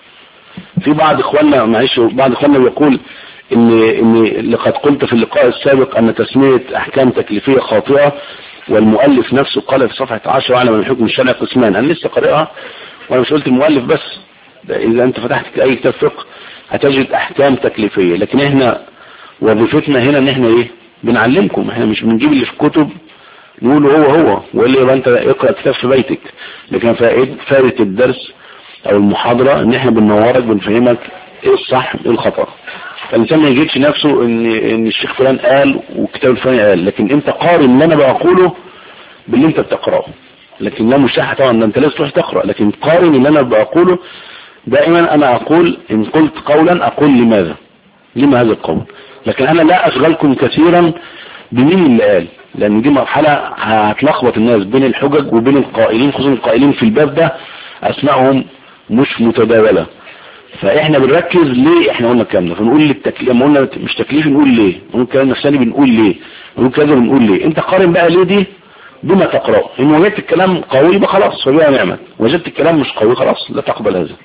في بعض اخواننا معلش بعض اخواننا بيقول ان ان لقد قلت في اللقاء السابق ان تسمية احكام تكليفية خاطئة والمؤلف نفسه قال في صفحة 10 واعلم من الحكم الشرعي قسمان انا لسه قارئها وانا مش قلت المؤلف بس ده اذا انت فتحت اي كتاب فقه هتجد احكام تكليفية لكن احنا وظيفتنا هنا ان احنا ايه بنعلمكم احنا مش بنجيب اللي في الكتب نقوله هو هو واللي يبقى انت اقرأ كتاب في بيتك لكن فائدة الدرس او المحاضرة ان احنا بنورك بنفهمك ايه الصح ايه الخطأ فالانسان ما يجيبش نفسه ان ان الشيخ فلان قال والكتاب الفلاني قال لكن انت قارن اللي انا بقوله باللي انت بتقراه لكن لا مشاحة طبعا ده انت لازم تروح تقرأ لكن قارن اللي انا بقوله دائما انا اقول ان قلت قولا اقول لماذا لما هذا القول لكن انا لا اشغلكم كثيرا بمين اللي قال لان دي مرحلة هتلخبط الناس بين الحجج وبين القائلين خصوصا القائلين في الباب ده اسمائهم مش متداولة فاحنا بنركز ليه احنا قلنا الكلام ده فنقول للتكليف لما قلنا مش تكليف نقول ليه نقول الكلام نفساني بنقول ليه نقول كذا بنقول ليه انت قارن بقى ليه دي بما تقرأه ان وجدت الكلام قوي يبقى خلاص فبقى نعمة وجدت الكلام مش قوي خلاص لا تقبل هذا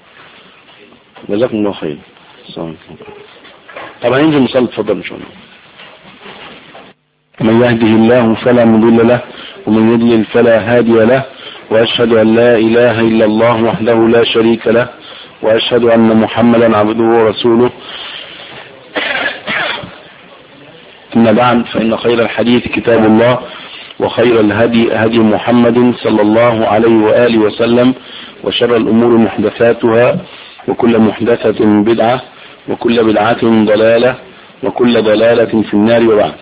جزاكم الله خير طبعا ينزل نصلي اتفضل ان شاء الله من يهده الله فلا مضل له ومن يضلل فلا هادي له واشهد ان لا اله الا الله وحده لا شريك له واشهد ان محمدا عبده ورسوله اما بعد فان خير الحديث كتاب الله وخير الهدي هدي محمد صلى الله عليه وآله وسلم وشر الأمور محدثاتها وكل محدثة بدعة وكل بدعة ضلالة وكل ضلالة في النار وبعد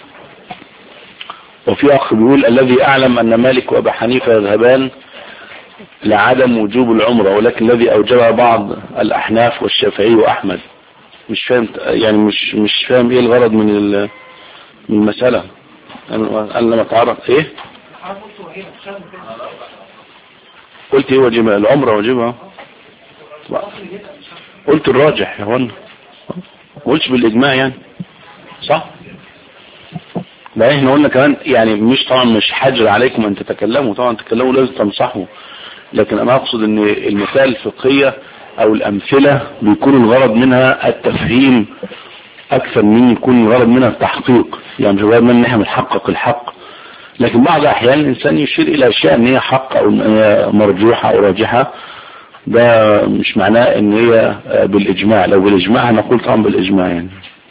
وفي أخ بيقول الذي أعلم أن مالك وأبا حنيفة يذهبان لعدم وجوب العمرة ولكن الذي أوجبها بعض الأحناف والشافعي وأحمد مش فاهم يعني مش مش فاهم ايه الغرض من ال- من المسألة انا أنا لما اتعرف ايه حضرتك قلت وهي مش فاهم كده قلت ايه واجبها العمرة واجبها الاصل جدا مش فاهم قلت الراجح يا هون ما قلتش بالاجماع يعني صح لا احنا قلنا كمان يعني مش طبعا مش حجر عليكم ان تتكلموا طبعا تتكلموا لازم تنصحوا لكن انا اقصد ان المثال الفقهية او الامثلة بيكون الغرض منها التفهيم اكثر من يكون الغرض منها التحقيق يعني مش الغرض منها ان احنا بنحقق الحق لكن بعض الاحيان الانسان يشير الى اشياء ان هي حق او ان هي مرجوحة او راجحة ده مش معناه ان هي بالاجماع لو بالاجماع هنقول طبعا بالاجماع يعني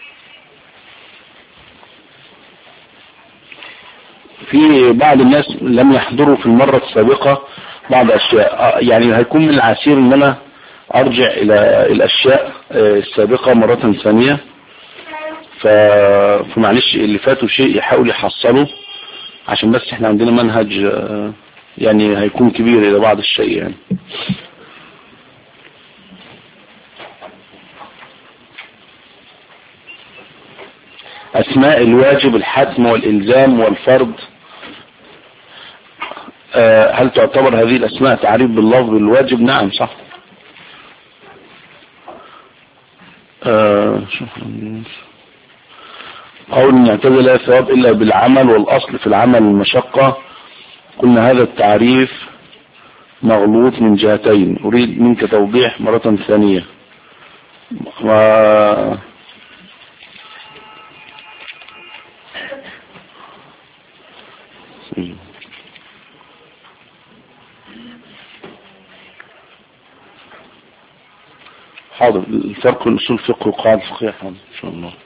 في بعض الناس لم يحضروا في المرة السابقة بعض الاشياء يعني هيكون من العسير ان انا ارجع الى الاشياء السابقة مرة ثانية ف... فمعلش اللي فاتوا شيء يحاول يحصله عشان بس احنا عندنا منهج يعني هيكون كبير الى بعض الشيء يعني أسماء الواجب الحتم والإلزام والفرض آه، هل تعتبر هذه الأسماء تعريف باللفظ الواجب نعم صح آه، شكرا. قول ان اعتزل لا ثواب إلا بالعمل والأصل في العمل المشقة قلنا هذا التعريف مغلوط من جهتين أريد منك توضيح مرة ثانية و... حاضر الفرق بين اصول الفقه والقواعد الفقهيه حاضر ان شاء الله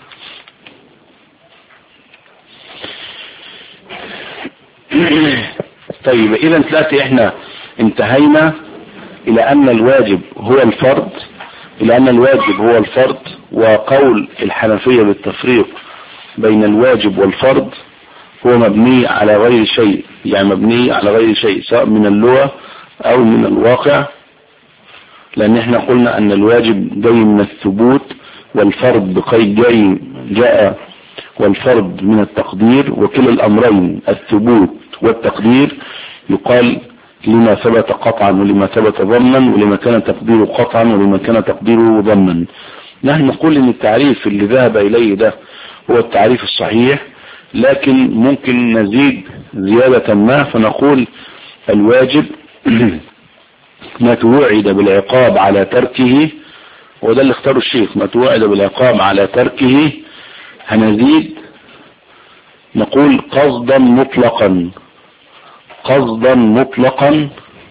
طيب اذا ثلاثة احنا انتهينا الى ان الواجب هو الفرض الى ان الواجب هو الفرض وقول الحنفية بالتفريق بين الواجب والفرض هو مبني على غير شيء يعني مبني على غير شيء سواء من اللغة او من الواقع لان احنا قلنا ان الواجب جاي من الثبوت والفرض بقيد جاي جاء والفرض من التقدير وكلا الامرين الثبوت والتقدير يقال لما ثبت قطعا ولما ثبت ضمنا ولما كان تقديره قطعا ولما كان تقديره ضمنا نحن نقول ان التعريف اللي ذهب اليه ده هو التعريف الصحيح لكن ممكن نزيد زيادة ما فنقول الواجب ما توعد بالعقاب على تركه وده اللي اختاره الشيخ ما توعد بالعقاب على تركه هنزيد نقول قصدا مطلقا قصدا مطلقا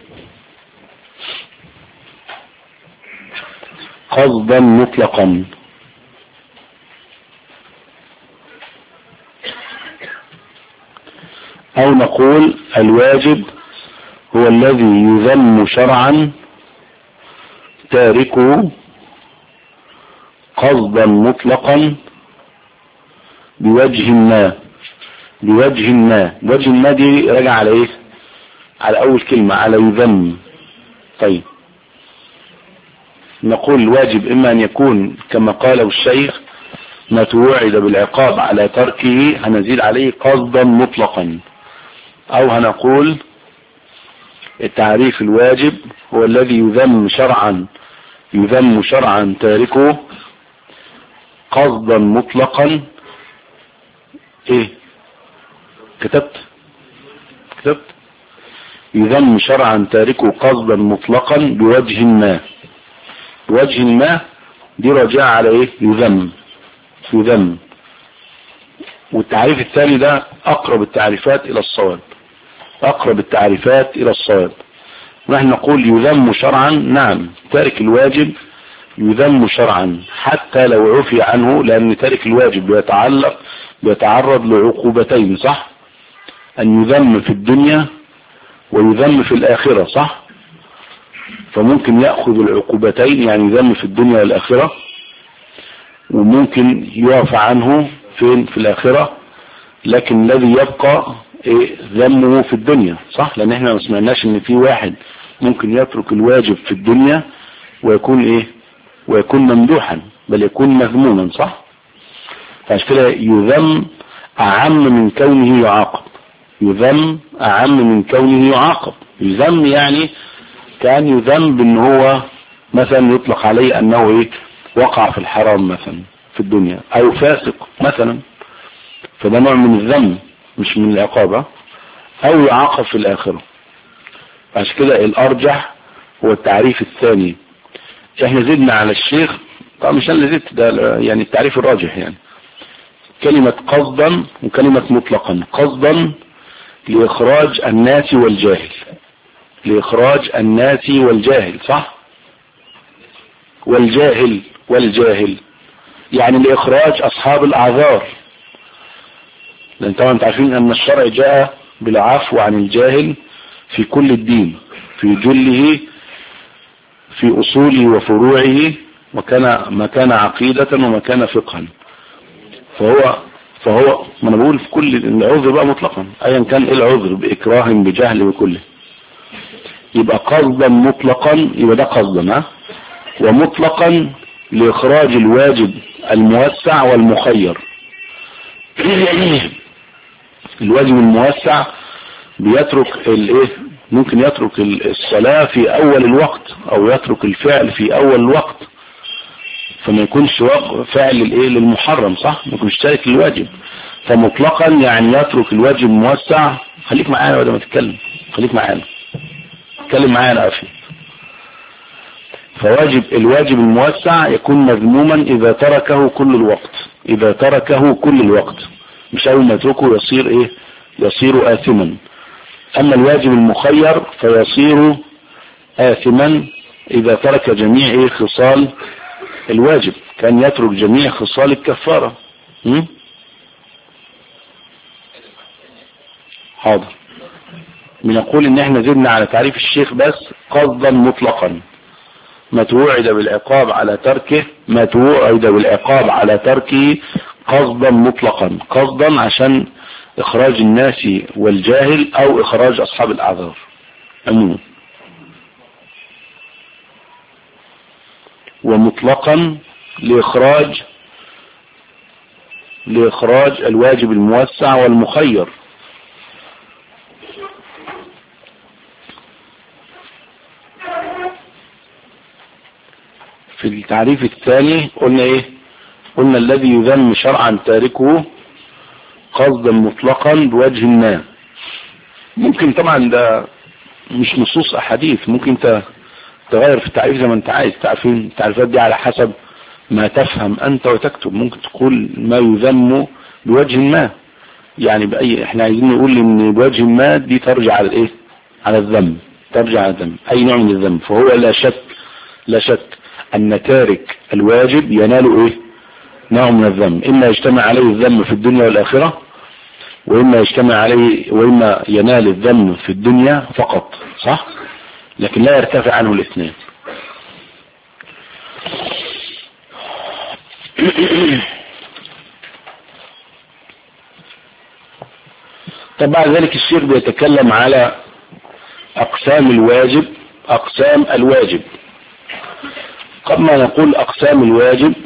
قصدا مطلقا او نقول الواجب هو الذي يذم شرعا تاركه قصدا مطلقا بوجه ما بوجه ما وجه ما دي راجع على ايه على اول كلمة على يذم طيب نقول الواجب اما ان يكون كما قاله الشيخ ما توعد بالعقاب على تركه هنزيد عليه قصدا مطلقا او هنقول التعريف الواجب هو الذي يذم شرعا يذم شرعا تاركه قصدا مطلقا ايه كتبت كتبت يذم شرعا تاركه قصدا مطلقا بوجه ما بوجه ما دي راجعة على ايه يذم يذم والتعريف الثاني ده اقرب التعريفات الى الصواب اقرب التعريفات الى الصواب نحن نقول يذم شرعا نعم تارك الواجب يذم شرعا حتى لو عفي عنه لان تارك الواجب بيتعلق بيتعرض لعقوبتين صح ان يذم في الدنيا ويذم في الاخرة صح فممكن يأخذ العقوبتين يعني يذم في الدنيا والاخرة وممكن يعفى عنه فين في الاخرة لكن الذي يبقى ايه ذمه في الدنيا صح لان احنا ما سمعناش ان في واحد ممكن يترك الواجب في الدنيا ويكون ايه ويكون ممدوحا بل يكون مذموما صح فعشان كده يذم اعم من كونه يعاقب يذم اعم من كونه يعاقب يذم يعني كان يذم بان هو مثلا يطلق عليه انه ايه وقع في الحرام مثلا في الدنيا او فاسق مثلا فده نوع من الذم مش من العقابة او يعاقب في الاخرة عشان كده الارجح هو التعريف الثاني احنا زدنا على الشيخ طبعا مش انا اللي زدت ده يعني التعريف الراجح يعني كلمة قصدا وكلمة مطلقا قصدا لإخراج الناس والجاهل لإخراج الناس والجاهل صح والجاهل والجاهل يعني لإخراج أصحاب الأعذار لأن طبعا تعرفين أن الشرع جاء بالعفو عن الجاهل في كل الدين في جله في أصوله وفروعه وكان ما كان عقيدة وما كان فقها فهو فهو ما انا بقول في كل العذر بقى مطلقا ايا كان ايه العذر باكراه بجهل بكله يبقى قصدا مطلقا يبقى ده قصدا ها ومطلقا لاخراج الواجب الموسع والمخير الواجب الموسع بيترك الايه ممكن يترك الصلاة في اول الوقت او يترك الفعل في اول الوقت فما يكونش فعل الايه للمحرم صح ما يكونش تارك للواجب فمطلقا يعني يترك الواجب موسع خليك معانا بدل ما تتكلم خليك معانا اتكلم معانا افي فواجب الواجب الموسع يكون مذموما اذا تركه كل الوقت اذا تركه كل الوقت مش اول ما يتركه يصير ايه يصير اثما اما الواجب المخير فيصير اثما اذا ترك جميع ايه خصال الواجب كان يترك جميع خصال الكفارة م? حاضر بنقول ان احنا زدنا على تعريف الشيخ بس قصدا مطلقا ما توعد بالعقاب على تركه ما توعد بالعقاب على تركه قصدا مطلقا قصدا عشان اخراج الناس والجاهل او اخراج اصحاب الاعذار عموما ومطلقا لإخراج لإخراج الواجب الموسع والمخير في التعريف الثاني قلنا ايه قلنا الذي يذم شرعا تاركه قصدا مطلقا بوجه ما ممكن طبعا ده مش نصوص احاديث ممكن انت تغير في التعريف زي ما انت عايز تعرفين التعريفات دي على حسب ما تفهم انت وتكتب ممكن تقول ما يذم بوجه ما يعني بأي احنا عايزين نقول ان بوجه ما دي ترجع على الايه على الذم ترجع على الذم اي نوع من الذم فهو لا شك لا شك ان تارك الواجب ينال ايه نوع من الذم اما يجتمع عليه الذم في الدنيا والاخرة واما يجتمع عليه واما ينال الذم في الدنيا فقط صح لكن لا يرتفع عنه الاثنين طب بعد ذلك الشيخ بيتكلم على أقسام الواجب أقسام الواجب قبل ما نقول أقسام الواجب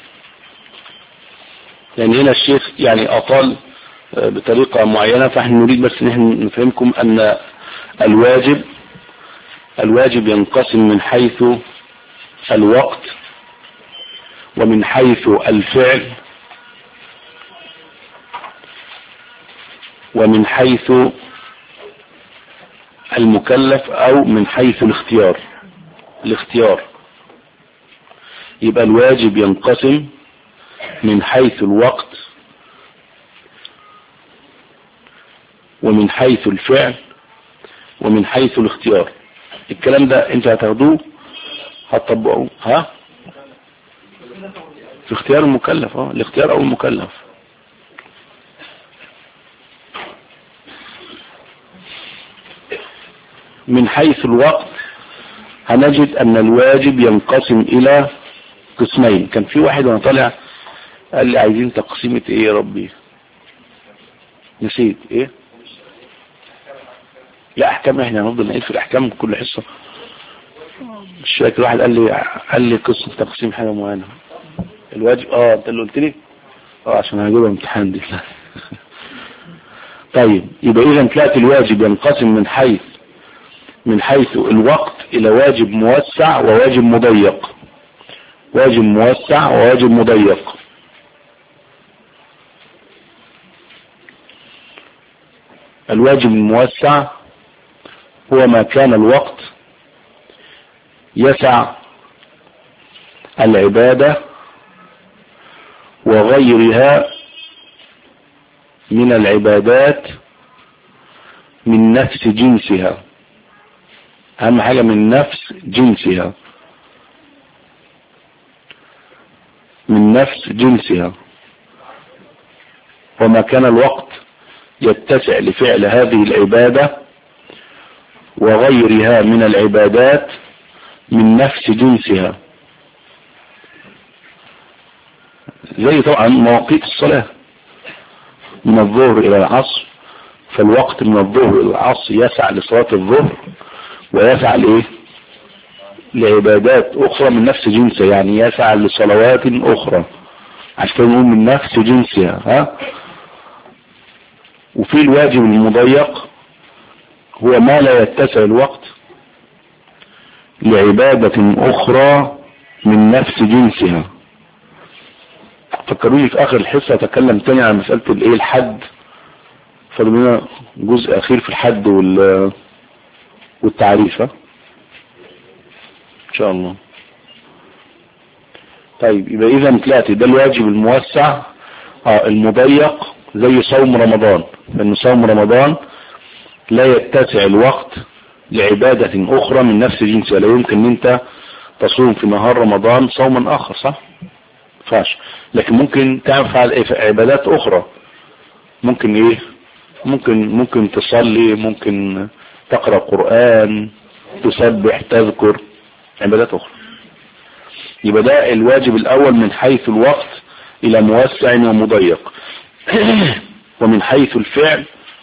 يعني هنا الشيخ يعني أطال بطريقة معينة فاحنا نريد بس ان احنا نفهمكم أن الواجب الواجب ينقسم من حيث الوقت ومن حيث الفعل ومن حيث المكلف او من حيث الاختيار الاختيار يبقى الواجب ينقسم من حيث الوقت ومن حيث الفعل ومن حيث الاختيار الكلام ده انت هتاخدوه هتطبقوه ها في اختيار المكلف اه الاختيار او المكلف من حيث الوقت هنجد ان الواجب ينقسم الى قسمين كان في واحد وانا طالع قال لي عايزين تقسيمة ايه يا ربي نسيت ايه لا احكام احنا هنفضل نعيد في الاحكام كل حصة مش فاكر واحد قال لي قال لي قصة تقسيم حاجة معينة الواجب اه انت اللي قلت لي اه عشان هجيبها امتحان دي طيب يبقى اذا تلاقي الواجب ينقسم من حيث من حيث الوقت الى واجب موسع وواجب مضيق واجب موسع وواجب مضيق الواجب الموسع هو ما كان الوقت يسع العبادة وغيرها من العبادات من نفس جنسها أهم حاجة من نفس جنسها من نفس جنسها وما كان الوقت يتسع لفعل هذه العبادة وغيرها من العبادات من نفس جنسها زي طبعا مواقيت الصلاة من الظهر إلى العصر فالوقت من الظهر إلى العصر يسع لصلاة الظهر ويسع لإيه لعبادات أخرى من نفس جنسها يعني يسع لصلوات أخرى عشان نقول من نفس جنسها ها وفي الواجب المضيق هو ما لا يتسع الوقت لعبادة أخرى من نفس جنسها فكروني في آخر الحصة أتكلم تاني عن مسألة الإيه الحد فاضل لنا جزء أخير في الحد وال والتعريف ها؟ إن شاء الله طيب يبقى إذا ثلاثة ده الواجب الموسع آه المضيق زي صوم رمضان لأن صوم رمضان لا يتسع الوقت لعبادة أخرى من نفس جنسها لا يمكن أن أنت تصوم في نهار رمضان صوما آخر صح؟ فاش لكن ممكن تفعل عبادات أخرى ممكن إيه؟ ممكن ممكن تصلي ممكن تقرأ قرآن تسبح تذكر عبادات أخرى يبقى ده الواجب الأول من حيث الوقت إلى موسع ومضيق ومن حيث الفعل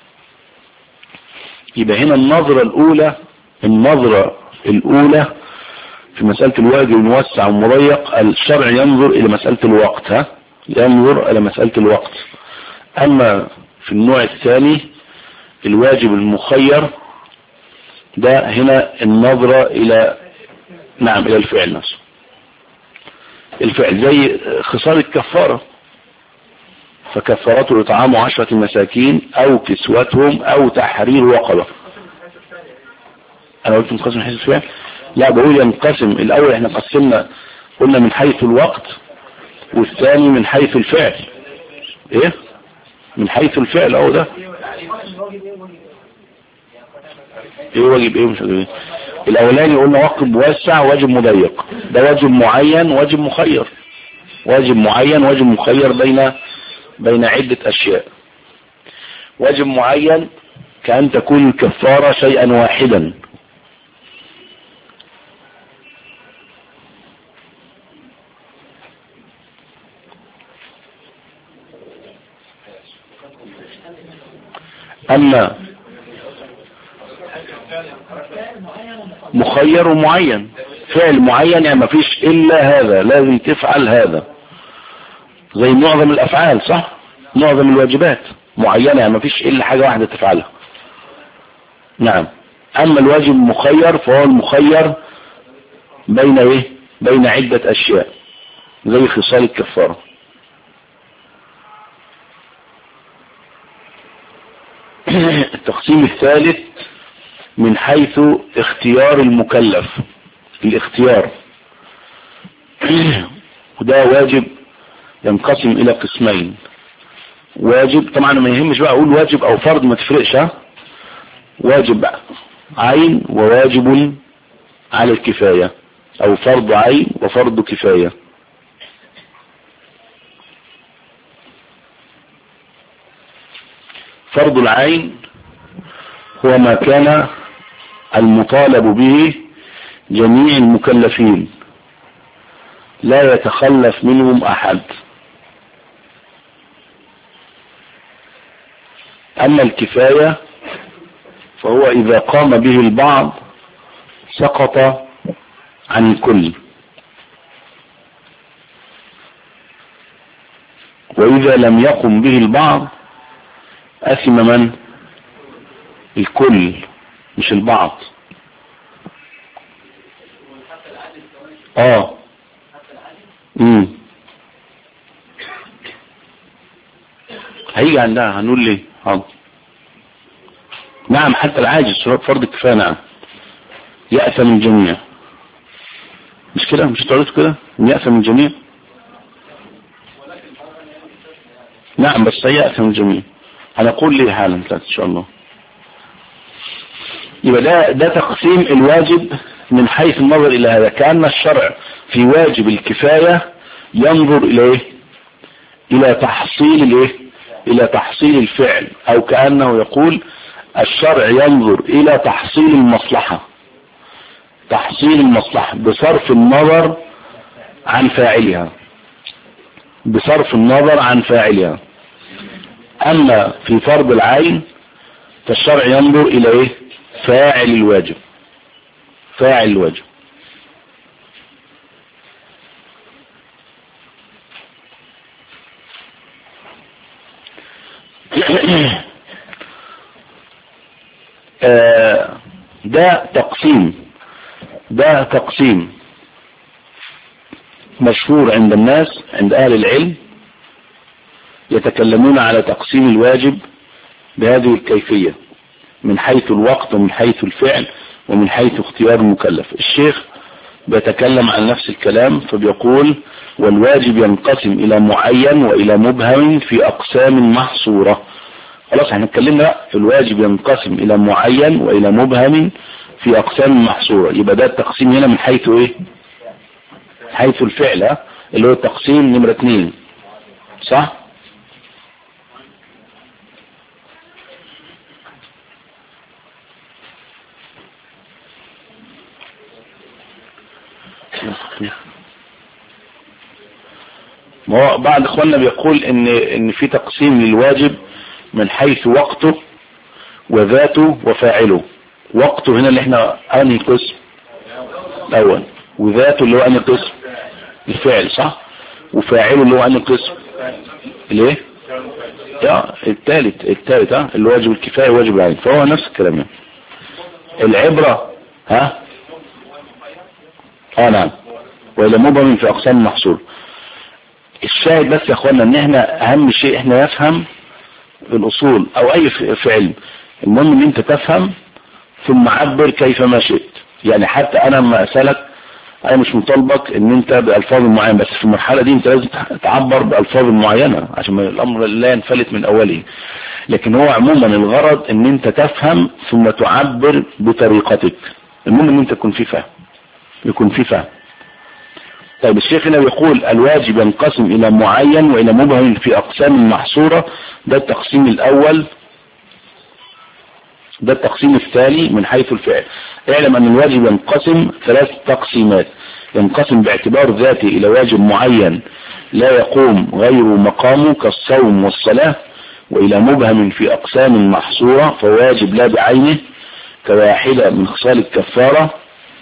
يبقى هنا النظرة الأولى النظرة الأولى في مسألة الواجب الموسع والمضيق الشرع ينظر إلى مسألة الوقت ها ينظر إلى مسألة الوقت أما في النوع الثاني الواجب المخير ده هنا النظرة إلى نعم إلى الفعل نفسه الفعل زي خصال الكفارة فكفارته إطعام عشرة مساكين أو كسوتهم أو تحرير رقبة أنا قلت منقسم من حيث الفعل لا بقول ينقسم الأول احنا قسمنا قلنا من حيث الوقت والثاني من حيث الفعل ايه من حيث الفعل اهو ده ايه واجب ايه مش واجب ايه الاولاني قلنا واجب موسع واجب مضيق ده واجب معين واجب مخير واجب معين واجب مخير بين بين عدة اشياء واجب معين كأن تكون الكفارة شيئا واحدا اما مخير ومعين فعل معين يعني ما فيش الا هذا لازم تفعل هذا زي معظم الافعال صح معظم الواجبات معينة يعني ما فيش الا حاجة واحدة تفعلها نعم اما الواجب المخير فهو المخير بين ايه بين عدة اشياء زي خصال الكفارة التقسيم الثالث من حيث اختيار المكلف الاختيار وده واجب ينقسم الى قسمين واجب طبعا ما يهمش بقى اقول واجب او فرض ما تفرقش ها واجب عين وواجب على الكفاية او فرض عين وفرض كفاية فرض العين هو ما كان المطالب به جميع المكلفين لا يتخلف منهم احد اما الكفاية فهو إذا قام به البعض سقط عن الكل وإذا لم يقم به البعض أثم من الكل مش البعض اه امم هيجي عندها هنقول ليه حاضر نعم حتى العاجز فرض الكفايه نعم يأثم الجميع مش كده مش تعرف كده يأثم الجميع نعم بس يأثم الجميع هنقول ليه حالا ان شاء الله يبقى ده ده تقسيم الواجب من حيث النظر الى هذا كأن الشرع في واجب الكفاية ينظر الى ايه الى تحصيل الايه الى تحصيل الفعل او كأنه يقول الشرع ينظر الى تحصيل المصلحة تحصيل المصلحة بصرف النظر عن فاعلها بصرف النظر عن فاعلها اما في فرض العين فالشرع ينظر الى ايه فاعل الواجب فاعل الواجب ده تقسيم ده تقسيم مشهور عند الناس عند اهل العلم يتكلمون على تقسيم الواجب بهذه الكيفية من حيث الوقت ومن حيث الفعل ومن حيث اختيار المكلف الشيخ بيتكلم عن نفس الكلام فبيقول والواجب ينقسم الى معين والى مبهم في اقسام محصورة خلاص احنا اتكلمنا الواجب ينقسم الى معين والى مبهم في اقسام محصورة يبقى ده التقسيم هنا من حيث ايه حيث الفعل ها؟ اللي هو التقسيم نمرة اتنين صح ما هو بعض اخواننا بيقول ان ان في تقسيم للواجب من حيث وقته وذاته وفاعله وقته هنا اللي احنا انهي قسم الاول وذاته اللي هو انهي قسم الفعل صح وفاعله اللي هو انهي قسم الايه يا الثالث الثالث ها الواجب الكفايه واجب العين فهو نفس الكلام يعني العبره ها اه نعم والى مبهم في اقسام محصور الشاهد بس يا اخوانا ان احنا اهم شيء احنا نفهم الاصول او اي في علم المهم ان انت تفهم ثم عبر كيفما شئت يعني حتى انا لما اسالك انا مش مطالبك ان انت بالفاظ معينه بس في المرحله دي انت لازم تعبر بالفاظ معينه عشان الامر لا ينفلت من اوله لكن هو عموما الغرض ان انت تفهم ثم تعبر بطريقتك المهم ان انت تكون في فهم يكون في فهم طيب الشيخ هنا بيقول الواجب ينقسم الى معين والى مبهم في اقسام محصورة ده التقسيم الاول ده التقسيم الثاني من حيث الفعل اعلم ان الواجب ينقسم ثلاث تقسيمات ينقسم باعتبار ذاته الى واجب معين لا يقوم غير مقامه كالصوم والصلاة والى مبهم في اقسام محصورة فواجب لا بعينه كواحدة من خصال الكفارة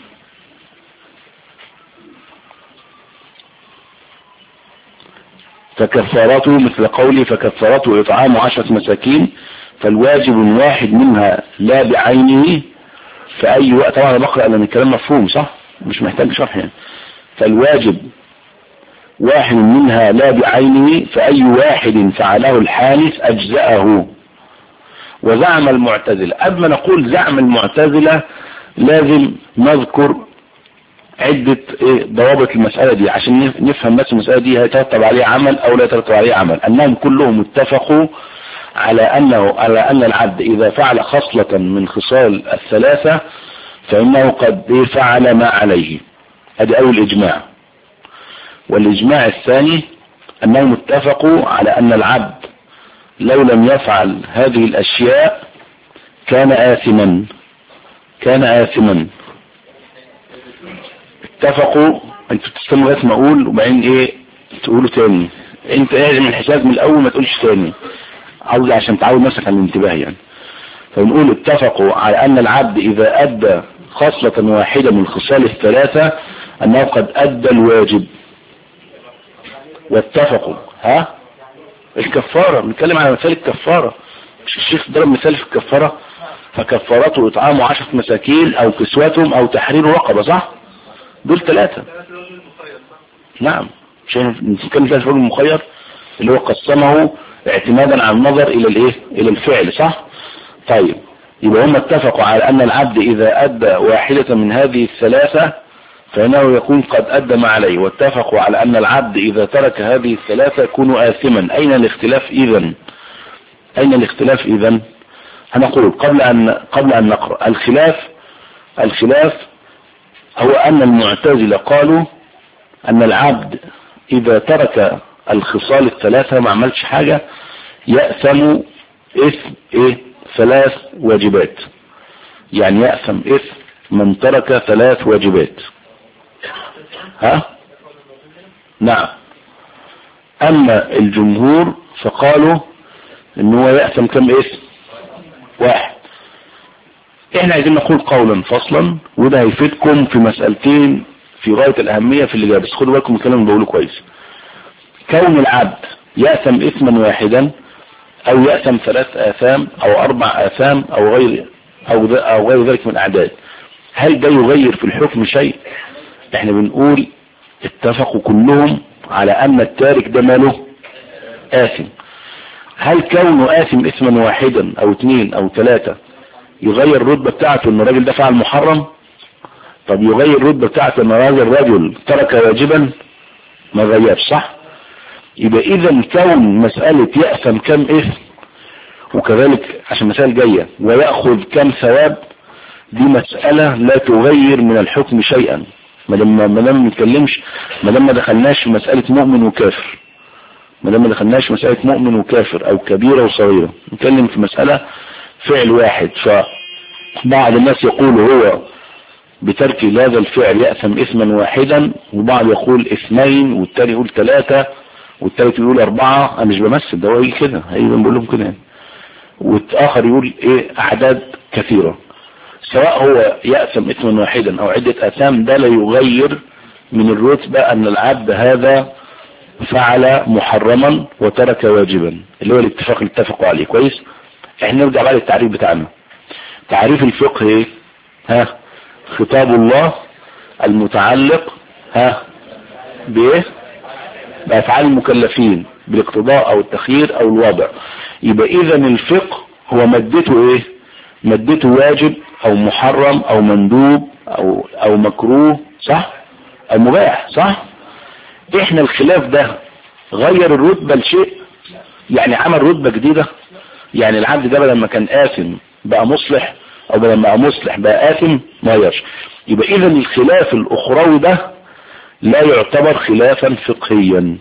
فكفارته مثل قولي فكفارته إطعام عشرة مساكين فالواجب واحد منها لا بعينه في أي وقت طبعا بقرأ لأن الكلام مفهوم صح مش محتاج شرح يعني فالواجب واحد منها لا بعينه فأي واحد فعله الحادث أجزأه وزعم المعتزلة قبل ما نقول زعم المعتزلة لازم نذكر عدة إيه ضوابط المسألة دي عشان نفهم بس المسألة دي هيترتب عليه عمل او لا يترتب عليه عمل انهم كلهم اتفقوا على انه على ان العبد اذا فعل خصلة من خصال الثلاثة فانه قد إيه فعل ما عليه ادي اول اجماع والاجماع الثاني انهم اتفقوا على ان العبد لو لم يفعل هذه الاشياء كان آثما كان آثما اتفقوا انتوا تستنوا لغايه ما اقول وبعدين ايه تقولوا تاني انت لازم الحساب من الاول ما تقولش تاني عاوز عشان تعود نفسك على الانتباه يعني فنقول اتفقوا على أن العبد إذا أدى خصلة واحدة من الخصال الثلاثة أنه قد أدى الواجب واتفقوا ها الكفارة بنتكلم على مثال الكفارة مش الشيخ ضرب مثال في الكفارة فكفارته إطعام عشرة مساكين أو كسوتهم أو تحرير رقبة صح دول ثلاثة نعم مش نتكلم فيها الفرق المخير اللي هو قسمه اعتمادا على النظر إلى الايه إلى الفعل صح طيب يبقى هم اتفقوا على أن العبد إذا أدى واحدة من هذه الثلاثة فإنه يكون قد أدى ما عليه واتفقوا على أن العبد إذا ترك هذه الثلاثة يكون آثما أين الاختلاف إذا أين الاختلاف إذا هنقول قبل أن قبل أن نقرأ الخلاف الخلاف هو أن المعتزلة قالوا أن العبد إذا ترك الخصال الثلاثة ما عملش حاجة يأثم إثم إيه ثلاث واجبات يعني يأثم إثم من ترك ثلاث واجبات ها نعم أما الجمهور فقالوا ان هو يأثم كم اسم واحد احنا عايزين نقول قولا فصلا وده هيفيدكم في مسألتين في غاية الأهمية في اللي جاي بس خدوا بالكم الكلام اللي بقوله كويس كون العبد يأثم اسما واحدا او يأثم ثلاث آثام او اربع آثام او غير او, أو غير ذلك من الاعداد هل ده يغير في الحكم شيء احنا بنقول اتفقوا كلهم على ان التارك ده ماله آثم هل كونه آثم اسما واحدا او اثنين او ثلاثة يغير الرتبة بتاعته ان الراجل ده فعل محرم طب يغير الرتبة بتاعته ان هذا الرجل ترك واجبا ما غيرش صح يبقى اذا كون مسألة يأثم كم اسم وكذلك عشان مسائل جاية ويأخذ كم ثواب دي مسألة لا تغير من الحكم شيئا ما دام ما دام نتكلمش ما دام ما دخلناش في مسألة مؤمن وكافر ما دام ما دخلناش في مسألة مؤمن وكافر او كبيرة وصغيرة نتكلم في مسألة فعل واحد فبعض الناس يقول هو بترك هذا الفعل يأثم اسما واحدا وبعض يقول اثنين والتاني يقول ثلاثة والتالت يقول اربعة انا مش بمثل ده هو يجي كده هي بنقول لهم كده يعني والآخر يقول ايه اعداد كثيرة سواء هو يأثم اثما واحدا او عدة اثام ده لا يغير من الرتبة ان العبد هذا فعل محرما وترك واجبا اللي هو الاتفاق اللي اتفقوا عليه كويس احنا نرجع بقى للتعريف بتاعنا تعريف الفقه ايه ها خطاب الله المتعلق ها بايه بافعال المكلفين بالاقتضاء او التخيير او الوضع يبقى اذا الفقه هو مادته ايه مادته واجب او محرم او مندوب او او مكروه صح او مباح صح احنا الخلاف ده غير الرتبة لشيء يعني عمل رتبة جديدة يعني العبد ده بدل ما كان آثم بقى مصلح او بدل ما بقى مصلح بقى آثم ما غيرش يبقى اذا الخلاف الاخروي ده لا يعتبر خلافا فقهيا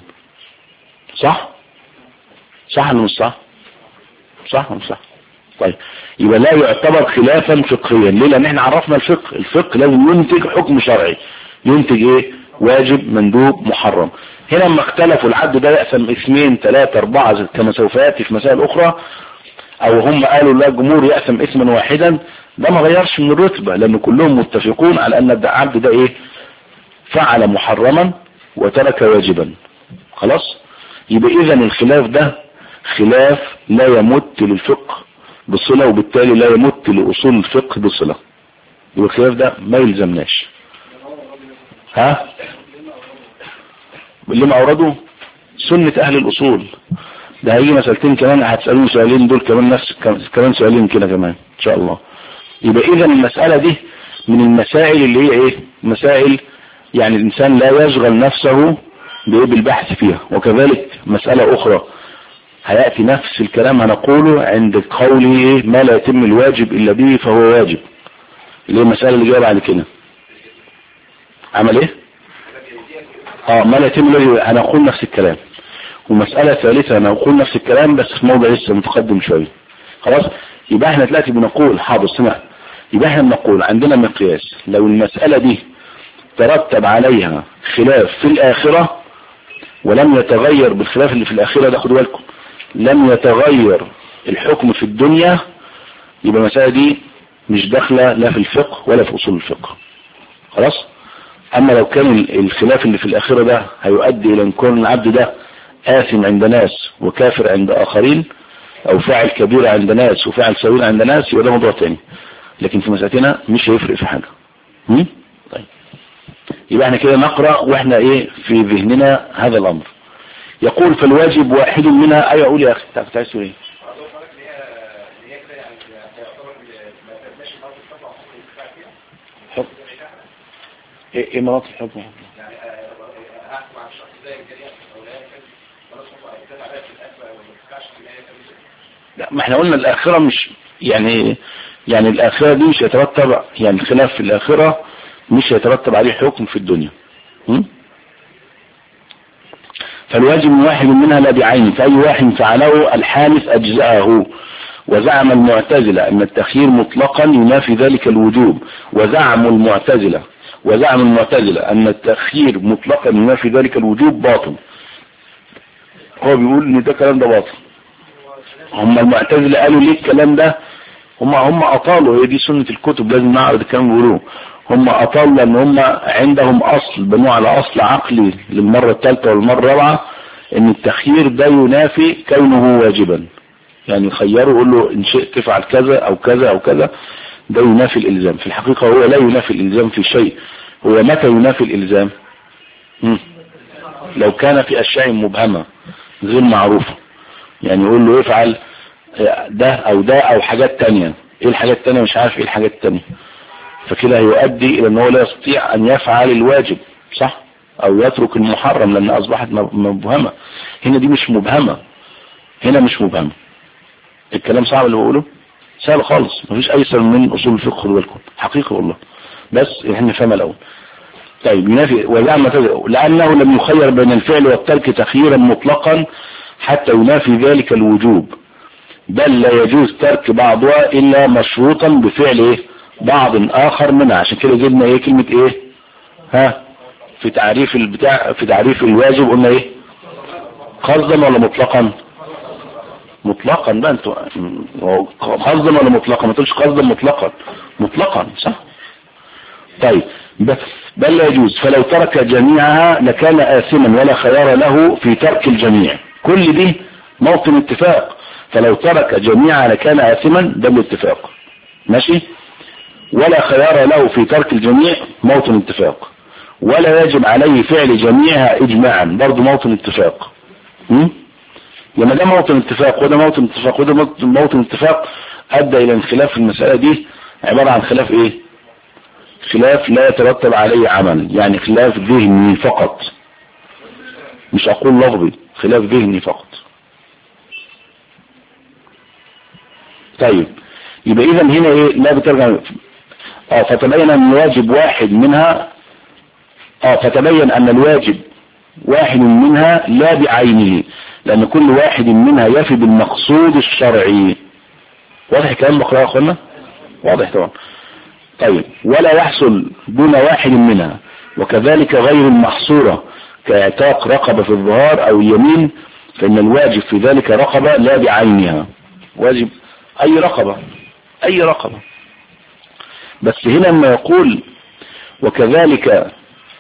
صح صح ولا مش صح صح ولا مش صح طيب يبقى لا يعتبر خلافا فقهيا ليه لان احنا عرفنا الفقه الفقه لازم ينتج حكم شرعي ينتج ايه واجب مندوب محرم هنا لما اختلفوا العبد ده يقسم اثنين ثلاثة اربعة كما سوف ياتي في مسائل اخرى او هم قالوا لا جمهور يقسم اسما واحدا ده ما غيرش من الرتبة لان كلهم متفقون على ان العبد ده ايه فعل محرما وترك واجبا خلاص يبقى اذا الخلاف ده خلاف لا يمت للفقه بصلة وبالتالي لا يمت لأصول الفقه بصلة يبقى الخلاف ده ما يلزمناش ها اللي ما أورده سنة أهل الأصول ده هيجي مسألتين كمان هتسألوني سؤالين دول كمان نفس كمان سؤالين كده كمان إن شاء الله يبقى إذا المسألة دي من المسائل اللي هي إيه مسائل يعني الإنسان لا يشغل نفسه بإيه بالبحث فيها وكذلك مسألة أخرى هيأتي نفس الكلام هنقوله عند قوله إيه ما لا يتم الواجب إلا به فهو واجب اللي هي المسألة اللي جاية بعد كده عمل إيه اه ما لا يتم الواجب هنقول نفس الكلام ومسألة ثالثة هنقول نفس الكلام بس في موضع لسه متقدم شوية خلاص يبقى احنا دلوقتي بنقول حاضر سمع يبقى احنا بنقول عندنا مقياس لو المسألة دي ترتب عليها خلاف في الآخرة ولم يتغير بالخلاف اللي في الآخرة ده خدوا بالكم لم يتغير الحكم في الدنيا يبقى المسألة دي مش داخلة لا في الفقه ولا في أصول الفقه خلاص أما لو كان الخلاف اللي في الآخرة ده هيؤدي إلى أن يكون العبد ده آثم عند ناس وكافر عند آخرين أو فاعل كبير عند ناس وفاعل صغير عند ناس يبقى ده موضوع تاني لكن في مسألتنا مش هيفرق في حاجة هم؟ طيب يبقى احنا كده نقرأ واحنا ايه في ذهننا هذا الأمر يقول فالواجب واحد منها أي أقول يا أخي تعرف تعيش ايه حكم ايه ايه مناطق الحكم لا ما احنا قلنا الآخرة مش يعني يعني الآخرة دي مش هيترتب يعني الخلاف في الآخرة مش هيترتب عليه حكم في الدنيا م? فالواجب من واحد منها لا بعين فأي واحد فعله الحادث أجزاءه وزعم المعتزلة أن التخيير مطلقا ينافي ذلك الوجوب وزعم المعتزلة وزعم المعتزلة أن التخيير مطلقا ينافي ذلك الوجوب باطل هو بيقول ان ده كلام ده باطل هم المعتزلة قالوا ليه الكلام ده هم هم اطالوا هي دي سنة الكتب لازم نعرض الكلام بيقولوه هم اطالوا لان هم عندهم اصل بنوا على اصل عقلي للمرة الثالثة والمرة الرابعة ان التخيير ده ينافي كونه واجبا يعني يخيره يقول له ان شئت تفعل كذا او كذا او كذا ده ينافي الالزام في الحقيقة هو لا ينافي الالزام في شيء هو متى ينافي الالزام مم. لو كان في اشياء مبهمة غير معروفة يعني يقول له افعل ده او ده او حاجات تانية ايه الحاجات التانية مش عارف ايه الحاجات التانية فكده هيؤدي الى ان هو لا يستطيع ان يفعل الواجب صح او يترك المحرم لان اصبحت مبهمة هنا دي مش مبهمة هنا مش مبهمة الكلام صعب اللي بقوله سهل خالص مفيش ايسر من اصول الفقه خدوا بالكم حقيقة والله بس احنا نفهمها الاول طيب ينافي وزعم لانه لم يخير بين الفعل والترك تخييرا مطلقا حتى ينافي ذلك الوجوب بل لا يجوز ترك بعضها الا مشروطا بفعل ايه بعض اخر منها عشان كده جبنا ايه كلمة ايه ها في تعريف البتاع في تعريف الواجب قلنا ايه قصدا ولا مطلقا مطلقا بقى انتوا قصدا ولا مطلقا ما تقولش قصدا مطلقا مطلقا صح طيب بس بل لا يجوز فلو ترك جميعها لكان آثما ولا خيار له في ترك الجميع كل دي موطن اتفاق فلو ترك جميعها لكان آثما ده الاتفاق ماشي ولا خيار له في ترك الجميع موطن اتفاق ولا يجب عليه فعل جميعها اجماعا برضه موطن اتفاق لما ده موطن اتفاق وده موطن اتفاق وده موطن اتفاق ادى الى انخلاف المسألة دي عبارة عن خلاف ايه خلاف لا يترتب عليه عمل يعني خلاف ذهني فقط مش اقول لفظي خلاف ذهني فقط طيب يبقى اذا هنا ايه لا بترجع اه فتبين ان الواجب واحد منها اه فتبين ان الواجب واحد منها لا بعينه لان كل واحد منها يفي بالمقصود الشرعي واضح الكلام بقرأ يا اخوانا واضح طبعا طيب ولا يحصل دون واحد منها وكذلك غير المحصورة كاعتاق رقبة في الظهار او اليمين فان الواجب في ذلك رقبة لا بعينها واجب اي رقبة اي رقبة بس هنا لما يقول وكذلك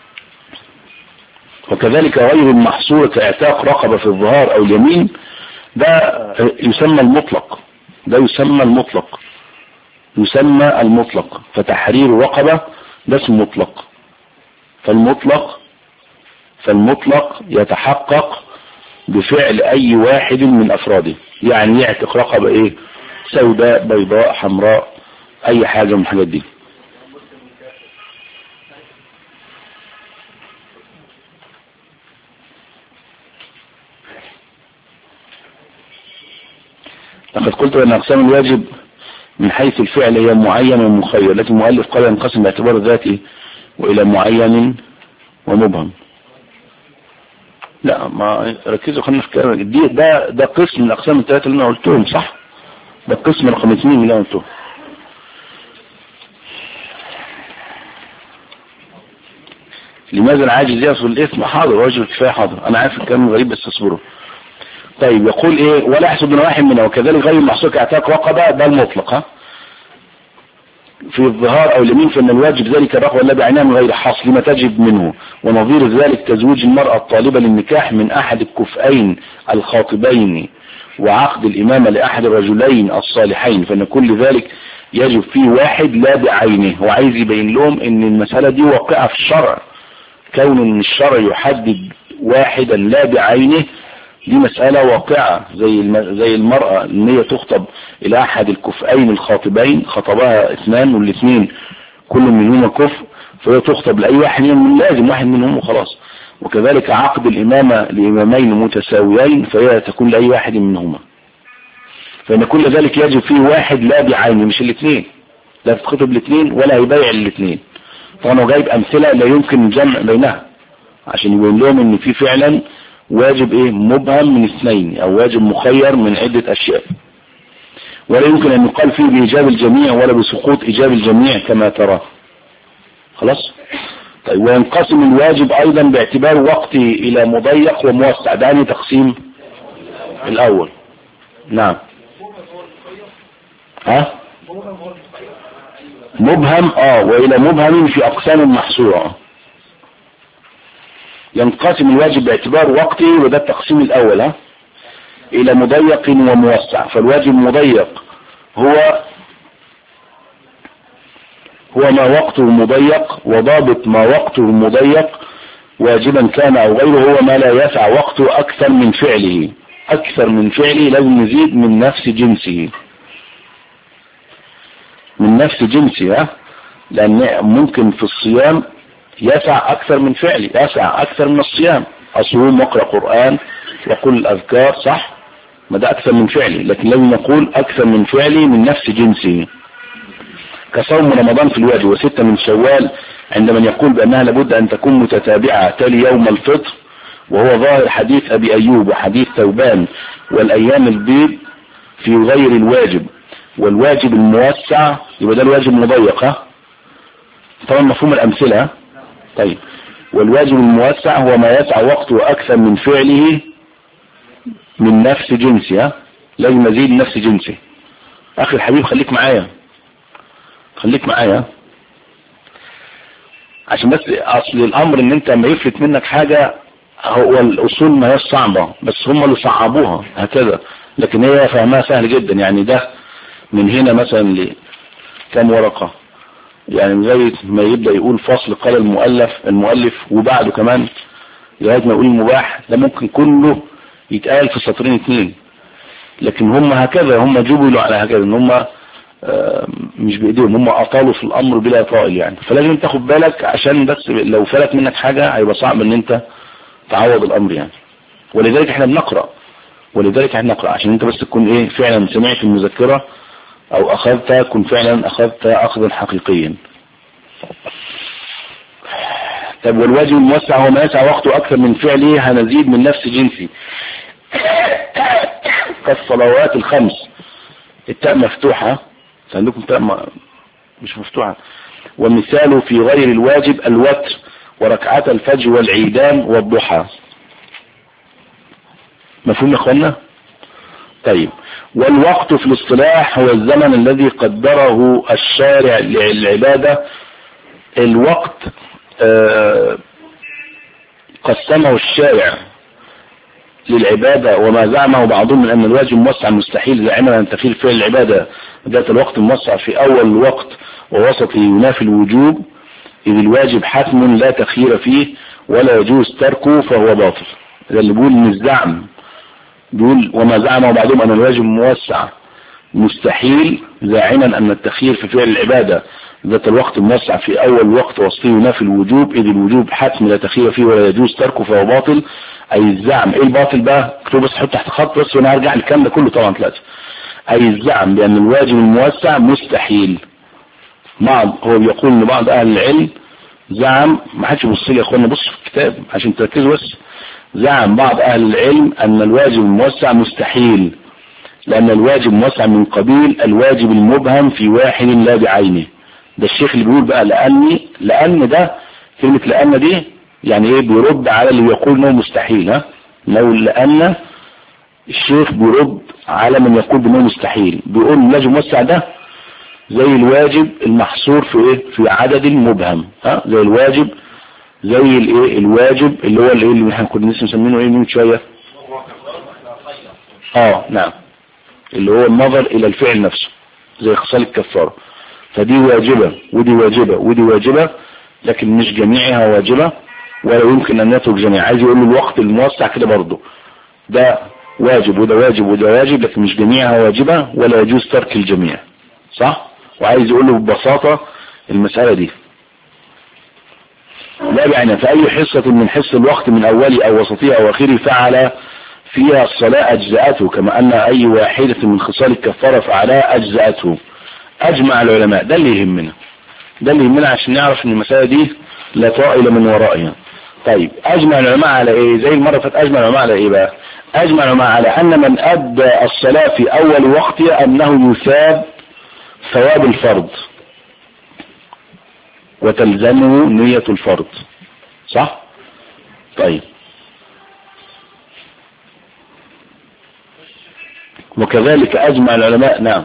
وكذلك غير المحصورة كاعتاق رقبة في الظهار او اليمين ده يسمى المطلق ده يسمى المطلق يسمى المطلق فتحرير رقبة ده اسم مطلق فالمطلق فالمطلق يتحقق بفعل اي واحد من افراده يعني يعتق رقبة ايه سوداء بيضاء حمراء اي حاجة من الحاجات دي لقد قلت ان اقسام الواجب من حيث الفعل هي معين ومخير لكن المؤلف قال ينقسم باعتبار ذاته والى معين ومبهم لا ما ركزوا خلينا في كلام دي ده ده قسم من الاقسام الثلاثه اللي انا قلتهم صح ده القسم رقم اثنين اللي انا قلتهم لماذا العاجز يصل الاثم حاضر واجب الكفايه حاضر انا عارف الكلام غريب بس اصبره طيب يقول ايه ولا يحسب من واحد منها وكذلك غير المحصور كاعتاق رقبه ده المطلق ها في الظهار او اليمين فان الواجب ذلك الرغبة الذي عينها من غير حصر لما تجب منه ونظير ذلك تزويج المرأة الطالبة للنكاح من احد الكفئين الخاطبين وعقد الامامة لاحد الرجلين الصالحين فان كل ذلك يجب فيه واحد لا بعينه وعايز يبين لهم ان المسألة دي واقعة في الشرع كون ان الشرع يحدد واحدا لا بعينه دي مسألة واقعة زي الم... زي المرأة ان هي تخطب الى احد الكفئين الخاطبين خطبها اثنان والاثنين كل منهما كفء فهي تخطب لاي واحد منهم لازم واحد منهم وخلاص وكذلك عقد الامامة لامامين متساويين فهي تكون لاي واحد منهما فان كل ذلك يجب فيه واحد لا بعينه مش الاثنين لا تتخطب الاثنين ولا يبيع الاثنين طبعا هو جايب امثلة لا يمكن الجمع بينها عشان يبين لهم ان في فعلا واجب ايه مبهم من اثنين او واجب مخير من عدة اشياء ولا يمكن ان يقال فيه بايجاب الجميع ولا بسقوط ايجاب الجميع كما ترى خلاص طيب وينقسم الواجب ايضا باعتبار وقته الى مضيق وموسع ده يعني تقسيم الاول نعم ها مبهم اه والى مبهم في اقسام محصورة ينقسم الواجب باعتبار وقته وده التقسيم الاول ها الى مضيق وموسع فالواجب مضيق هو هو ما وقته مضيق وضابط ما وقته مضيق واجبا كان او غيره هو ما لا يسع وقته اكثر من فعله اكثر من فعله لازم يزيد من نفس جنسه من نفس جنسه ها لان ممكن في الصيام يسع اكثر من فعلي يسع اكثر من الصيام اصوم واقرا قران واقول الاذكار صح ما ده اكثر من فعلي لكن لازم نقول اكثر من فعلي من نفس جنسه كصوم رمضان في الواجب وستة من شوال عند من يقول بانها لابد ان تكون متتابعة تالي يوم الفطر وهو ظاهر حديث ابي ايوب وحديث ثوبان والايام البيض في غير الواجب والواجب الموسع يبقى ده الواجب المضيق ها طبعا مفهوم الامثلة طيب والواجب الموسع هو ما يسع وقته اكثر من فعله من نفس جنسه ها لازم ازيد نفس جنسه اخي الحبيب خليك معايا خليك معايا عشان بس اصل الامر ان انت ما يفلت منك حاجة هو الاصول ما هي صعبة بس هم اللي صعبوها هكذا لكن هي فهمها سهل جدا يعني ده من هنا مثلا لكم ورقة يعني لغاية ما يبدأ يقول فصل قال المؤلف المؤلف وبعده كمان لغاية ما يقول المباح ده ممكن كله يتقال في سطرين اتنين لكن هم هكذا هم جبلوا على هكذا ان هم مش بايديهم هم اطالوا في الامر بلا طائل يعني فلازم تاخد بالك عشان بس لو فلت منك حاجة هيبقى صعب ان انت تعوض الامر يعني ولذلك احنا بنقرأ ولذلك احنا نقرأ عشان انت بس تكون ايه فعلا سمعت المذكرة او اخذت كن فعلا اخذت اخذا حقيقيا طب والواجب الموسع هو ما يسع وقته اكثر من فعله هنزيد من نفس جنسي كالصلوات الخمس التاء مفتوحة عندكم تاء مش مفتوحة والمثال في غير الواجب الوتر وركعات الفجر والعيدان والضحى مفهوم يا اخوانا طيب والوقت في الاصطلاح هو الزمن الذي قدره الشارع للعبادة الوقت آه قسمه الشارع للعبادة وما زعمه بعضهم من أن الواجب موسع مستحيل زعما أن تخيل فعل العبادة ذات الوقت الموسع في أول الوقت ووسطه ينافي الوجوب إذ الواجب حتم لا تخير فيه ولا يجوز تركه فهو باطل ده اللي بيقول من الزعم بيقول وما زعمه بعضهم أن الواجب موسع مستحيل زاعما أن التخيير في فعل العبادة ذات الوقت الموسع في أول وقت وسطه ينافي الوجوب إذ الوجوب حتم لا تخير فيه ولا يجوز تركه فهو باطل أي الزعم إيه الباطل بقى اكتبه بس حط تحت خط بس وأنا هرجع الكلام ده كله طبعا ثلاثة أي الزعم بأن الواجب الموسع مستحيل بعض هو بيقول ان بعض أهل العلم زعم ما حدش يبص لي يا اخوانا بص في الكتاب عشان تركزوا بس زعم بعض أهل العلم أن الواجب الموسع مستحيل لأن الواجب موسع من قبيل الواجب المبهم في واحد لا بعينه ده الشيخ اللي بيقول بقى لأني لأن ده كلمة لأن دي يعني ايه بيرد على اللي يقول انه مستحيل ها لو لأن الشيخ بيرد على من يقول بانه مستحيل بيقول الواجب موسع ده زي الواجب المحصور في ايه في عدد مبهم ها زي الواجب زي الايه الواجب اللي هو الايه اللي احنا كنا لسه مسمينه ايه من شويه اه نعم اللي هو النظر الى الفعل نفسه زي خصال الكفاره فدي واجبه ودي واجبه ودي واجبه لكن مش جميعها واجبه ولا يمكن ان يترك جميع عايز يقول له الوقت الموسع كده برضه ده واجب وده واجب وده واجب لكن مش جميعها واجبه ولا يجوز ترك الجميع صح وعايز يقول له ببساطه المساله دي لا يعني في اي حصة من حص الوقت من اوله او وسطه او اخره فعل فيها الصلاة اجزأته كما ان اي واحدة من خصال الكفارة فعلها اجزأته اجمع العلماء ده اللي يهمنا ده اللي يهمنا عشان نعرف ان المسألة دي لا طائل من ورائها طيب اجمع العلماء على ايه زي المرة فات اجمع العلماء على ايه بقى اجمع العلماء على ان من ادى الصلاة في اول وقتها انه يثاب ثواب الفرض وتلزمه نية الفرض صح طيب وكذلك اجمع العلماء نعم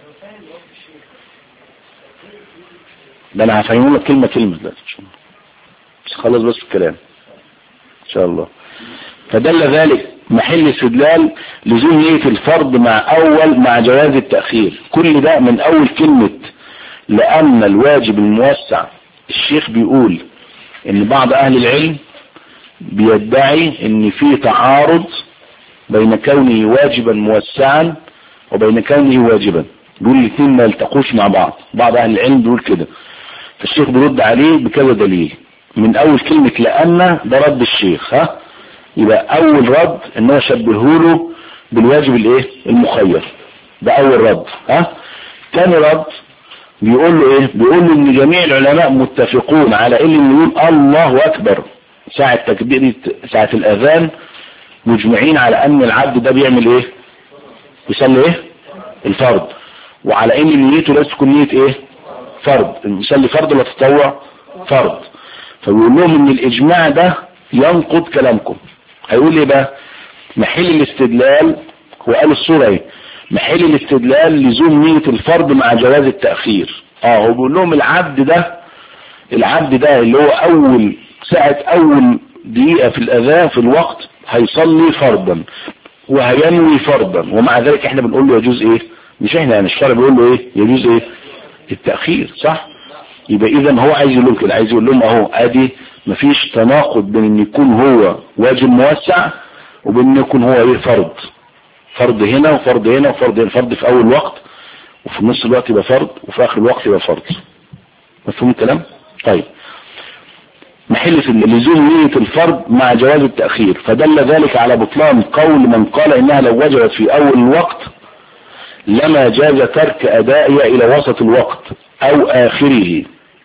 ده انا هفهمه لك كلمة كلمة دلوقتي ان شاء الله بس خلص بس الكلام ان شاء الله فدل ذلك محل استدلال لزوم نية الفرض مع اول مع جواز التأخير كل ده من اول كلمة لان الواجب الموسع الشيخ بيقول ان بعض اهل العلم بيدعي ان في تعارض بين كونه واجبا موسعا وبين كونه واجبا بيقول الاثنين ما يلتقوش مع بعض بعض اهل العلم بيقول كده فالشيخ بيرد عليه بكذا دليل من اول كلمة لان ده رد الشيخ ها يبقى اول رد ان هو شبهه له بالواجب الايه المخير ده اول رد ها تاني رد بيقول له ايه بيقول له ان جميع العلماء متفقون على ان يقول الله اكبر ساعة تكبير ساعة الاذان مجمعين على ان العبد ده بيعمل ايه بيصلي ايه الفرض وعلى ان نيته لازم تكون نية ايه فرض يصلي فرض ولا تطوع فرض فبيقول لهم ان الاجماع ده ينقض كلامكم هيقول ايه بقى محل الاستدلال هو قال الصورة ايه محل الاستدلال لزوم نية الفرض مع جواز التأخير اه هو بيقول لهم العبد ده العبد ده اللي هو اول ساعة اول دقيقة في الاذان في الوقت هيصلي فرضا وهينوي فرضا ومع ذلك احنا بنقول له يجوز ايه مش احنا يعني الشرع بيقول له ايه يجوز ايه التأخير صح يبقى اذا هو عايز يقول لهم كده عايز يقول لهم اهو ادي مفيش تناقض بين ان يكون هو واجب موسع وبين ان يكون هو ايه فرض فرض هنا وفرض هنا وفرض هنا فرض في اول وقت وفي نص الوقت يبقى فرض وفي اخر الوقت يبقى فرض مفهوم الكلام طيب محل في لزوم نية الفرض مع جواز التأخير فدل ذلك على بطلان قول من قال انها لو وجبت في اول الوقت لما جاز ترك ادائها الى وسط الوقت او اخره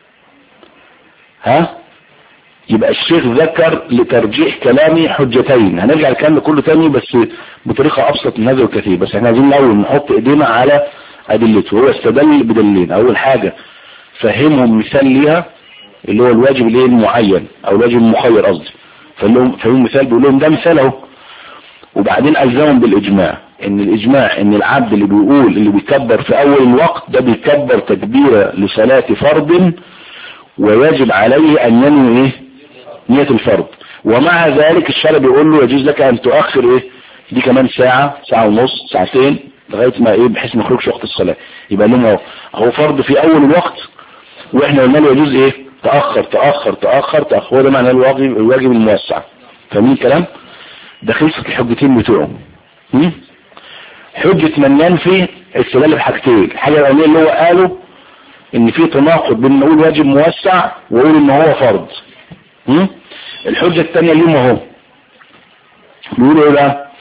ها يبقى الشيخ ذكر لترجيح كلامي حجتين هنرجع الكلام ده كله تاني بس بطريقة ابسط من هذا الكثير بس احنا عايزين الاول نحط ايدينا على ادلته هو استدل بدليلين اول حاجة فهمهم مثال ليها اللي هو الواجب الايه المعين او الواجب المخير قصدي فلهم فهم مثال بيقول لهم ده مثال اهو وبعدين الزمهم بالاجماع ان الاجماع ان العبد اللي بيقول اللي بيكبر في اول الوقت ده بيكبر تكبيرة لصلاة فرض ويجب عليه ان ينوي ايه نية الفرض ومع ذلك الشرع بيقول له يجوز لك ان تؤخر ايه دي كمان ساعة ساعة ونص ساعتين لغاية ما ايه بحيث ما يخرجش وقت الصلاة يبقى لهم اهو اهو فرض في اول الوقت واحنا قلنا له يجوز ايه تأخر تأخر تأخر تأخر هو ده معنى الواجب الواجب الموسع فاهمين الكلام ده خلصت الحجتين بتوعه هم؟ حجة من ينفي استدل بحاجتين الحاجة الأولانية اللي هو قاله ان في تناقض بين نقول واجب موسع واقول ان هو فرض هم؟ الحجة الثانية اليوم اهو بيقولوا ايه بقى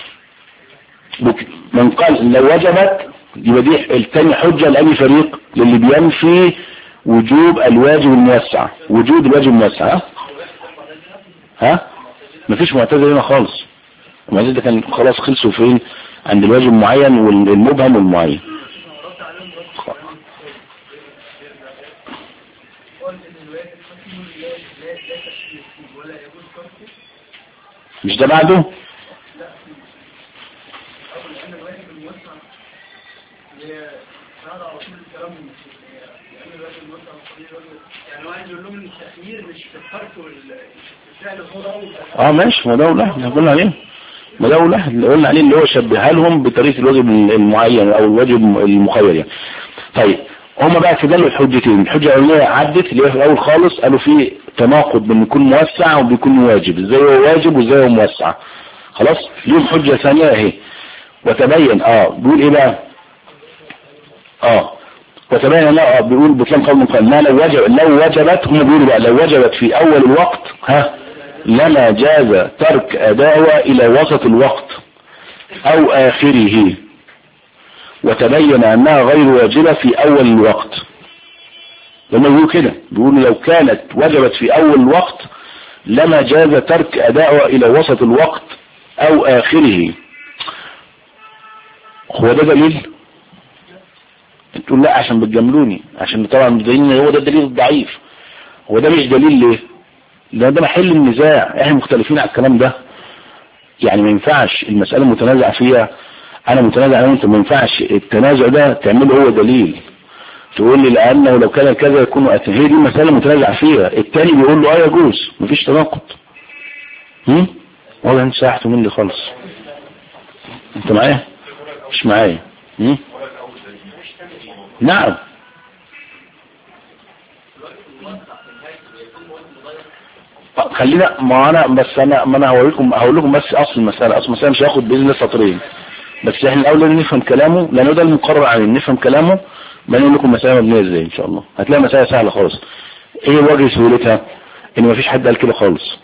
من قال لو وجبت يبقى دي الثاني حجة لأي فريق للي بينفي وجوب الواجب الموسع وجود الواجب الموسع ها ها مفيش معتزله هنا خالص المعتزله ده كان خلاص خلصوا فين عند الواجب المعين والمبهم والمعين مش ده بعده التخيير مش في الترك والفعل هو ده أول اه ماشي ما ده اول واحد اللي قلنا عليه ما ده اول واحد اللي قلنا عليه اللي هو شبهها لهم بطريقه الواجب المعين او الواجب المخير يعني طيب هما بقى استدلوا الحجتين الحجه الاولانيه عدت اللي هي في الاول خالص قالوا في تناقض بين يكون موسع وبيكون واجب ازاي هو واجب وازاي هو موسع خلاص ليهم حجه ثانيه اهي وتبين اه بيقول ايه بقى اه وتبين لا بيقول بطلان قول من قال ما لو وجب لو وجبت هم بيقولوا بقى لو وجبت في اول الوقت ها لما جاز ترك اداوة الى وسط الوقت او اخره وتبين انها غير واجبة في اول الوقت لما بيقولوا كده بيقولوا لو كانت وجبت في اول الوقت لما جاز ترك اداوة الى وسط الوقت او اخره هو ده دليل تقول لا عشان بتجاملوني عشان طبعا دليل هو ده الدليل الضعيف هو ده مش دليل ليه لان ده محل النزاع احنا مختلفين على الكلام ده يعني ما ينفعش المسألة متنازع فيها انا متنازع انا وانت ما ينفعش التنازع ده تعمله هو دليل تقول لي لانه لو كان كذا يكون اثم هي دي المسألة متنازع فيها التاني بيقول له اه يجوز مفيش تناقض هم والله انت ساحت مني خالص انت معايا مش معايا هم نعم خلينا ما انا بس انا ما انا هقول لكم هقول لكم بس اصل المساله اصل المساله مش هياخد باذن الله سطرين بس احنا الاول نفهم كلامه لانه ده المقرر عليه نفهم كلامه بعدين نقول لكم مساله مبنيه ازاي ان شاء الله هتلاقي مساله سهله خالص ايه وجه سهولتها ان ما فيش حد قال كده خالص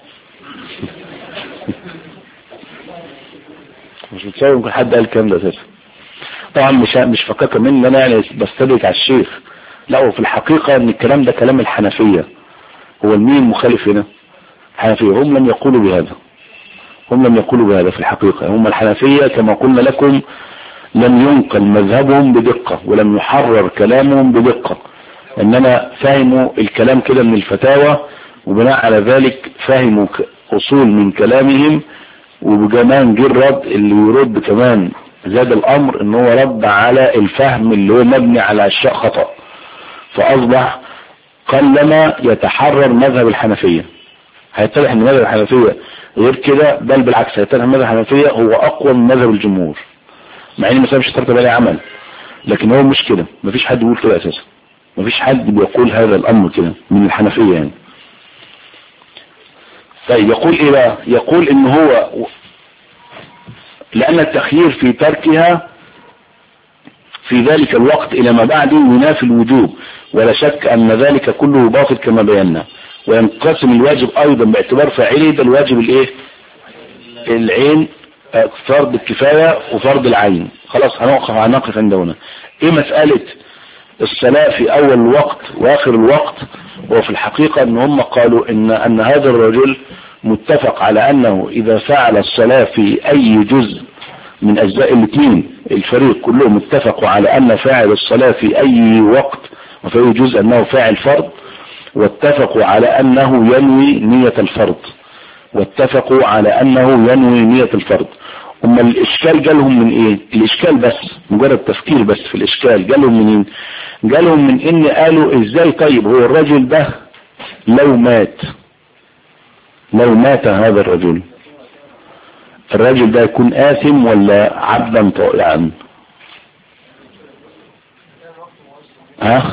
مش متصور ممكن حد قال الكلام ده اساسا طبعا مش مش فكاكه مني ان انا يعني بستدرك على الشيخ لا هو في الحقيقه ان الكلام ده كلام الحنفيه هو المين المخالف هنا الحنفيه هم لم يقولوا بهذا هم لم يقولوا بهذا في الحقيقه هم الحنفيه كما قلنا لكم لم ينقل مذهبهم بدقه ولم يحرر كلامهم بدقه انما فهموا الكلام كده من الفتاوى وبناء على ذلك فهموا اصول من كلامهم وكمان جه الرد اللي يرد كمان زاد الامر ان هو رد على الفهم اللي هو مبني على اشياء خطأ فاصبح قلما يتحرر مذهب الحنفية هيتضح ان مذهب الحنفية غير كده بل بالعكس هيتضح ان مذهب الحنفية هو اقوى من مذهب الجمهور مع ان المسألة مش ترتب عليه عمل لكن هو مش كده مفيش حد بيقول كده اساسا مفيش حد بيقول هذا الامر كده من الحنفية يعني طيب يقول ايه بقى يقول ان هو لان التخيير في تركها في ذلك الوقت الى ما بعد ينافي الوجوب ولا شك ان ذلك كله باطل كما بينا وينقسم الواجب ايضا باعتبار فاعله ده الواجب الايه العين فرض الكفاية وفرض العين خلاص هنوقف هنقف عند هنا ايه مسألة الصلاة في اول الوقت واخر الوقت وفي الحقيقة ان هم قالوا ان ان هذا الرجل متفق على انه اذا فعل الصلاة في اي جزء من اجزاء الاثنين الفريق كلهم اتفقوا على ان فاعل الصلاة في اي وقت وفي اي جزء انه فاعل فرض واتفقوا على انه ينوي نية الفرض واتفقوا على انه ينوي نية الفرض اما الاشكال جالهم من ايه الاشكال بس مجرد تفكير بس في الاشكال جالهم منين جالهم من ان قالوا ازاي طيب هو الرجل ده لو مات لو مات هذا الرجل الرجل ده يكون آثم ولا عبدا طائعا ها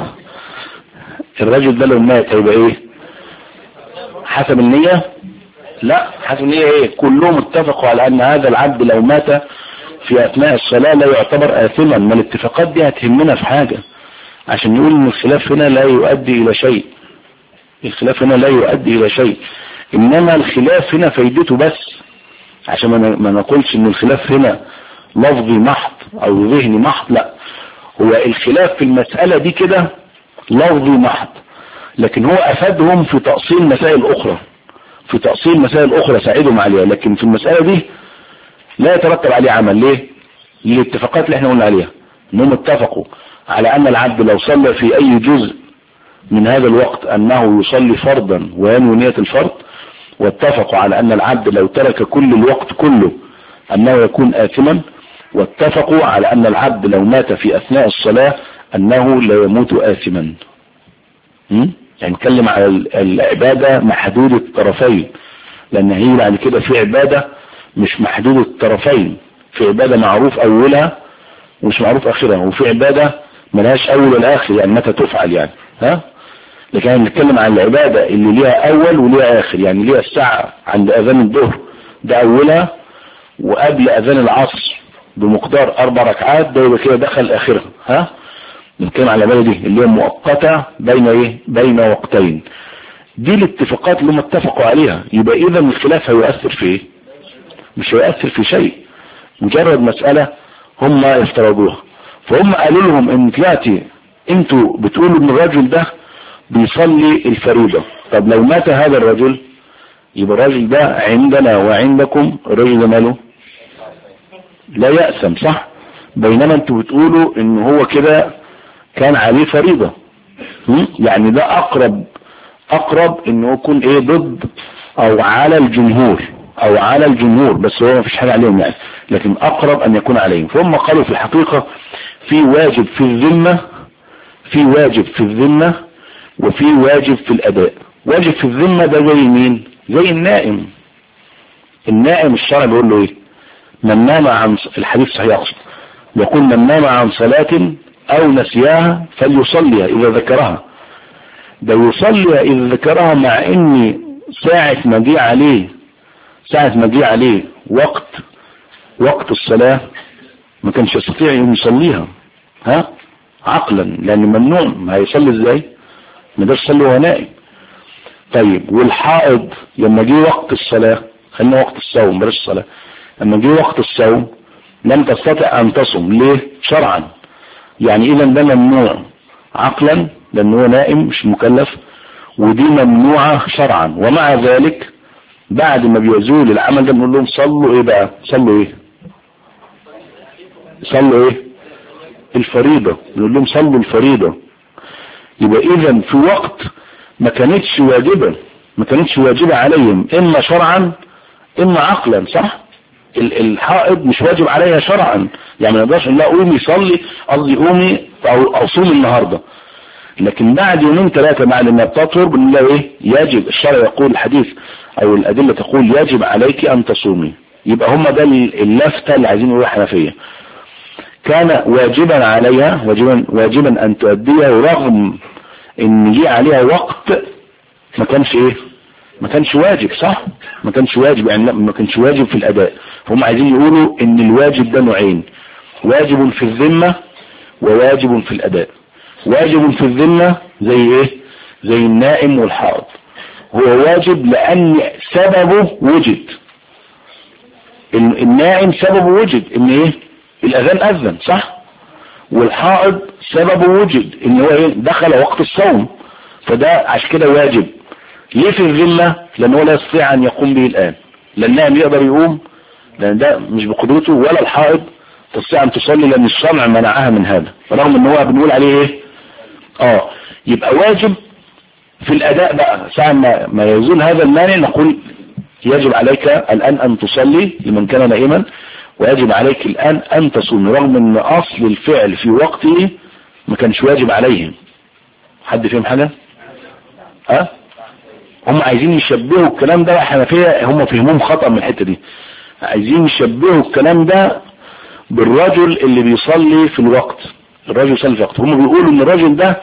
الرجل ده لو مات هيبقى ايه حسب النية لا حسب النية ايه كلهم اتفقوا على ان هذا العبد لو مات في اثناء الصلاة لا يعتبر آثما ما الاتفاقات دي هتهمنا في حاجة عشان نقول ان الخلاف هنا لا يؤدي الى شيء الخلاف هنا لا يؤدي الى شيء انما الخلاف هنا فايدته بس عشان ما نقولش ان الخلاف هنا لفظي محض او ذهني محض لا هو الخلاف في المسألة دي كده لفظي محض لكن هو افادهم في تأصيل مسائل اخرى في تأصيل مسائل اخرى ساعدهم عليها لكن في المسألة دي لا يترتب عليه عمل ليه للاتفاقات اللي احنا قلنا عليها انهم اتفقوا على ان العبد لو صلى في اي جزء من هذا الوقت انه يصلي فرضا وينوي نية الفرض واتفقوا على ان العبد لو ترك كل الوقت كله انه يكون آثما واتفقوا على ان العبد لو مات في اثناء الصلاة انه لا يموت آثما يعني نتكلم على ال- العبادة محدودة الطرفين لان هي بعد كده في عبادة مش محدودة الطرفين في عبادة معروف اولها ومش معروف اخرها وفي عبادة ملهاش اول ولا اخر يعني متى تفعل يعني ها لكن احنا بنتكلم عن العبادة اللي ليها اول وليها اخر يعني ليها الساعة عند اذان الظهر ده اولها وقبل اذان العصر بمقدار اربع ركعات ده يبقى كده دخل اخرها ها بنتكلم على العبادة دي اللي هي مؤقتة بين ايه بين وقتين دي الاتفاقات اللي هم اتفقوا عليها يبقى اذا الخلاف هيؤثر في ايه مش هيؤثر في شيء مجرد مسألة هم افترضوها فهم قالوا لهم ان دلوقتي انتوا بتقولوا ان الرجل ده بيصلي الفريضة طب لو مات هذا الرجل يبقى الرجل ده عندنا وعندكم الرجل ده ماله لا يأسم صح بينما انتوا بتقولوا ان هو كده كان عليه فريضة م? يعني ده اقرب اقرب انه يكون ايه ضد او على الجمهور او على الجمهور بس هو ما فيش حاجة عليهم يعني لكن اقرب ان يكون عليهم فهم قالوا في الحقيقة في واجب في الذمة في واجب في الذمة وفي واجب في الاداء واجب في الذمة ده زي مين زي النائم النائم الشرع بيقول له ايه من نام عن الحديث صحيح اقصد يقول من نام عن صلاة او نسياها فليصليها اذا ذكرها ده يصلي اذا ذكرها مع ان ساعة ما جه عليه ساعة ما جه عليه وقت وقت الصلاة ما كانش يستطيع ان يصليها ها عقلا لان ممنوع ما هيصلي ازاي ما يقدرش يصلي وهو نائم طيب والحائض لما جه وقت الصلاة خلينا وقت الصوم بلاش الصلاة لما جه وقت الصوم لم تستطع ان تصم ليه شرعا يعني اذا ده ممنوع عقلا لان هو نائم مش مكلف ودي ممنوعة شرعا ومع ذلك بعد ما بيزول العمل ده بنقول لهم صلوا ايه بقى صلوا ايه صلوا ايه الفريضة بنقول لهم صلوا الفريضة يبقى اذا في وقت ما كانتش واجبة ما كانتش واجبة عليهم اما شرعا اما عقلا صح ال- الحائض مش واجب عليها شرعا يعني ما يقدرش لا قومي صلي قصدي قومي او او صومي النهارده لكن بعد يومين ثلاثة بعد ما بتطهر بنقول لها ايه يجب الشرع يقول الحديث او الادلة تقول يجب عليك ان تصومي يبقى هم ده اللفتة اللي عايزين يقولوا حنفية كان واجبا عليها واجبا واجبا ان تؤديها رغم ان جه عليها وقت ما كانش ايه ما كانش واجب صح ما كانش واجب يعني لا ما كانش واجب في الاداء هم عايزين يقولوا ان الواجب ده نوعين واجب في الذمة وواجب في الاداء واجب في الذمة زي ايه زي النائم والحائض هو واجب لان سببه وجد ال- النائم سببه وجد ان ايه الاذان اذن صح والحائض سببه وجد ان هو ايه دخل وقت الصوم فده عشان كده واجب ليه في الذمة لان هو لا يستطيع ان يقوم به الان لا النائم يقدر يقوم لان ده مش بقدرته ولا الحائض تستطيع ان تصلي لان الشرع منعها من هذا رغم ان هو بنقول عليه ايه اه يبقى واجب في الاداء بقى ساعة ما, ما يزول هذا المانع نقول يجب عليك الان ان تصلي لمن كان نائما ويجب عليك الان ان تصوم رغم ان اصل الفعل في وقته ما كانش واجب عليهم حد فيهم حاجة ها هم عايزين يشبهوا الكلام ده حنفية هم فهموهم خطأ من الحتة دي عايزين يشبهوا الكلام ده بالرجل اللي بيصلي في الوقت الرجل يصلي في الوقت هم بيقولوا ان الرجل ده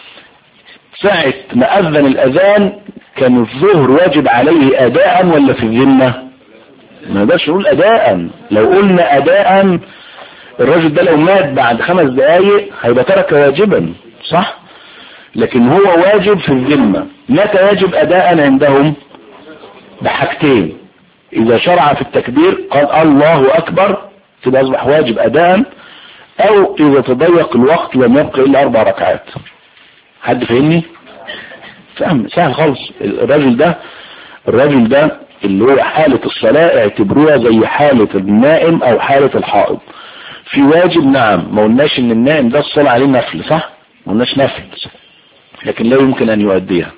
ساعة ما اذن الاذان كان الظهر واجب عليه اداء ولا في الذمة ما نقدرش نقول اداء لو قلنا اداء الراجل ده لو مات بعد خمس دقايق هيبقى ترك واجبا صح لكن هو واجب في الذمة متى يجب اداء عندهم بحاجتين اذا شرع في التكبير قال الله اكبر كده اصبح واجب اداء او اذا تضيق الوقت لم يبقى الا اربع ركعات حد فاهمني فاهم سهل خالص الراجل ده الراجل ده اللي هو حالة الصلاة اعتبروها زي حالة النائم او حالة الحائض في واجب نعم ما قلناش ان النائم ده الصلاة عليه نفل صح ما قلناش نفل لكن لا يمكن ان يؤديها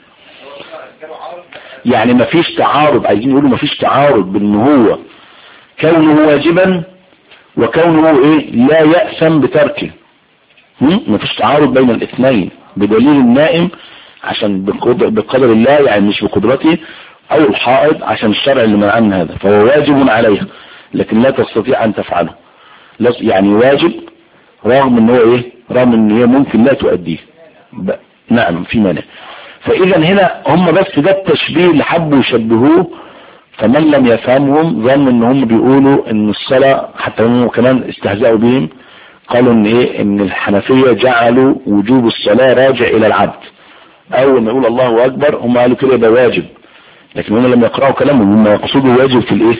يعني ما فيش تعارض عايزين يقولوا ما فيش تعارض بان هو كونه واجبا وكونه ايه لا يأسم بتركه ما فيش تعارض بين الاثنين بدليل النائم عشان بقدر, بقدر الله يعني مش بقدرته او الحائض عشان الشرع اللي منع من هذا فهو واجب عليها لكن لا تستطيع ان تفعله لا- يعني واجب رغم ان هو ايه رغم ان هي ممكن لا تؤديه ب- نعم في مانع فاذا هنا هم بس ده التشبيه اللي حبوا يشبهوه فمن لم يفهمهم ظن ان هم بيقولوا ان الصلاة حتى هم كمان استهزأوا بهم قالوا ان ايه ان الحنفية جعلوا وجوب الصلاة راجع الى العبد اول ما يقول الله اكبر هم قالوا كده ده واجب لكن هم لم يقرأوا كلامهم هم يقصدوا واجب في الايه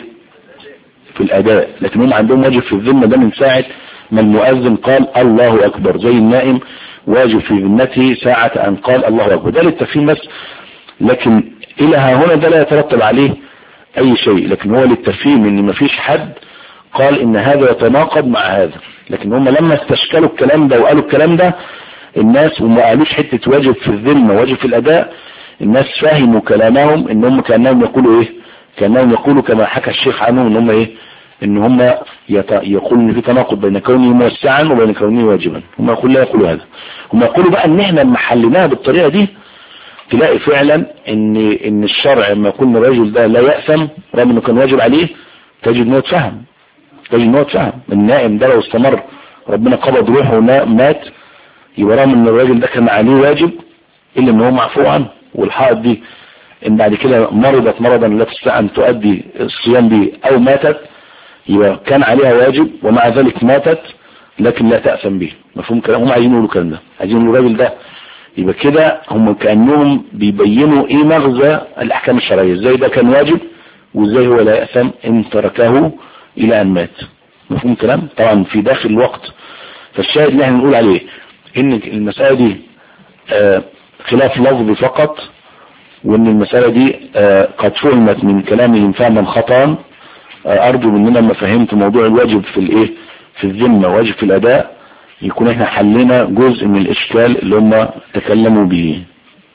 في الاداء لكن هم عندهم واجب في الذمة ده من ساعة ما المؤذن قال الله اكبر زي النائم واجب في ذمته ساعة ان قال الله اكبر ده للتفهيم بس لكن الى ها هنا ده لا يترتب عليه اي شيء لكن هو للتفهيم ان مفيش حد قال ان هذا يتناقض مع هذا لكن هم لما استشكلوا الكلام ده وقالوا الكلام ده الناس وما قالوش حتة واجب في الذمة واجب في الاداء الناس فهموا كلامهم ان هم كأنهم يقولوا ايه كأنهم يقولوا كما حكى الشيخ عنهم ان هم ايه ان هم يت... يقولوا ان في تناقض بين كونه موسعا وبين كونه واجبا هم يقولوا لا يقولوا هذا هم يقولوا بقى ان احنا لما حليناها بالطريقة دي تلاقي فعلا ان ان الشرع لما يكون الرجل ده لا يأثم رغم انه كان واجب عليه تجد انه اتفهم تجد انه اتفهم النائم ده لو استمر ربنا قبض روحه ومات يبقى رغم ان الراجل ده كان عليه واجب الا ان هو معفو عنه والحائط دي ان بعد كده مرضت مرضا لا تستطيع ان تؤدي الصيام به او ماتت يبقى كان عليها واجب ومع ذلك ماتت لكن لا تأثم به مفهوم كلام هم عايزين يقولوا الكلام ده عايزين يقولوا الراجل ده يبقى كده هم كأنهم بيبينوا ايه مغزى الاحكام الشرعية ازاي ده كان واجب وازاي هو لا يأثم ان تركه الى ان مات مفهوم كلام طبعا في داخل الوقت فالشاهد اللي احنا نقول عليه ان المسألة دي آه خلاف لفظ فقط وان المسألة دي آه قد فهمت من كلامهم فهما خطأ آه ارجو مننا لما فهمت موضوع الواجب في الايه في الذمة واجب في الاداء يكون احنا حلنا جزء من الاشكال اللي هم تكلموا به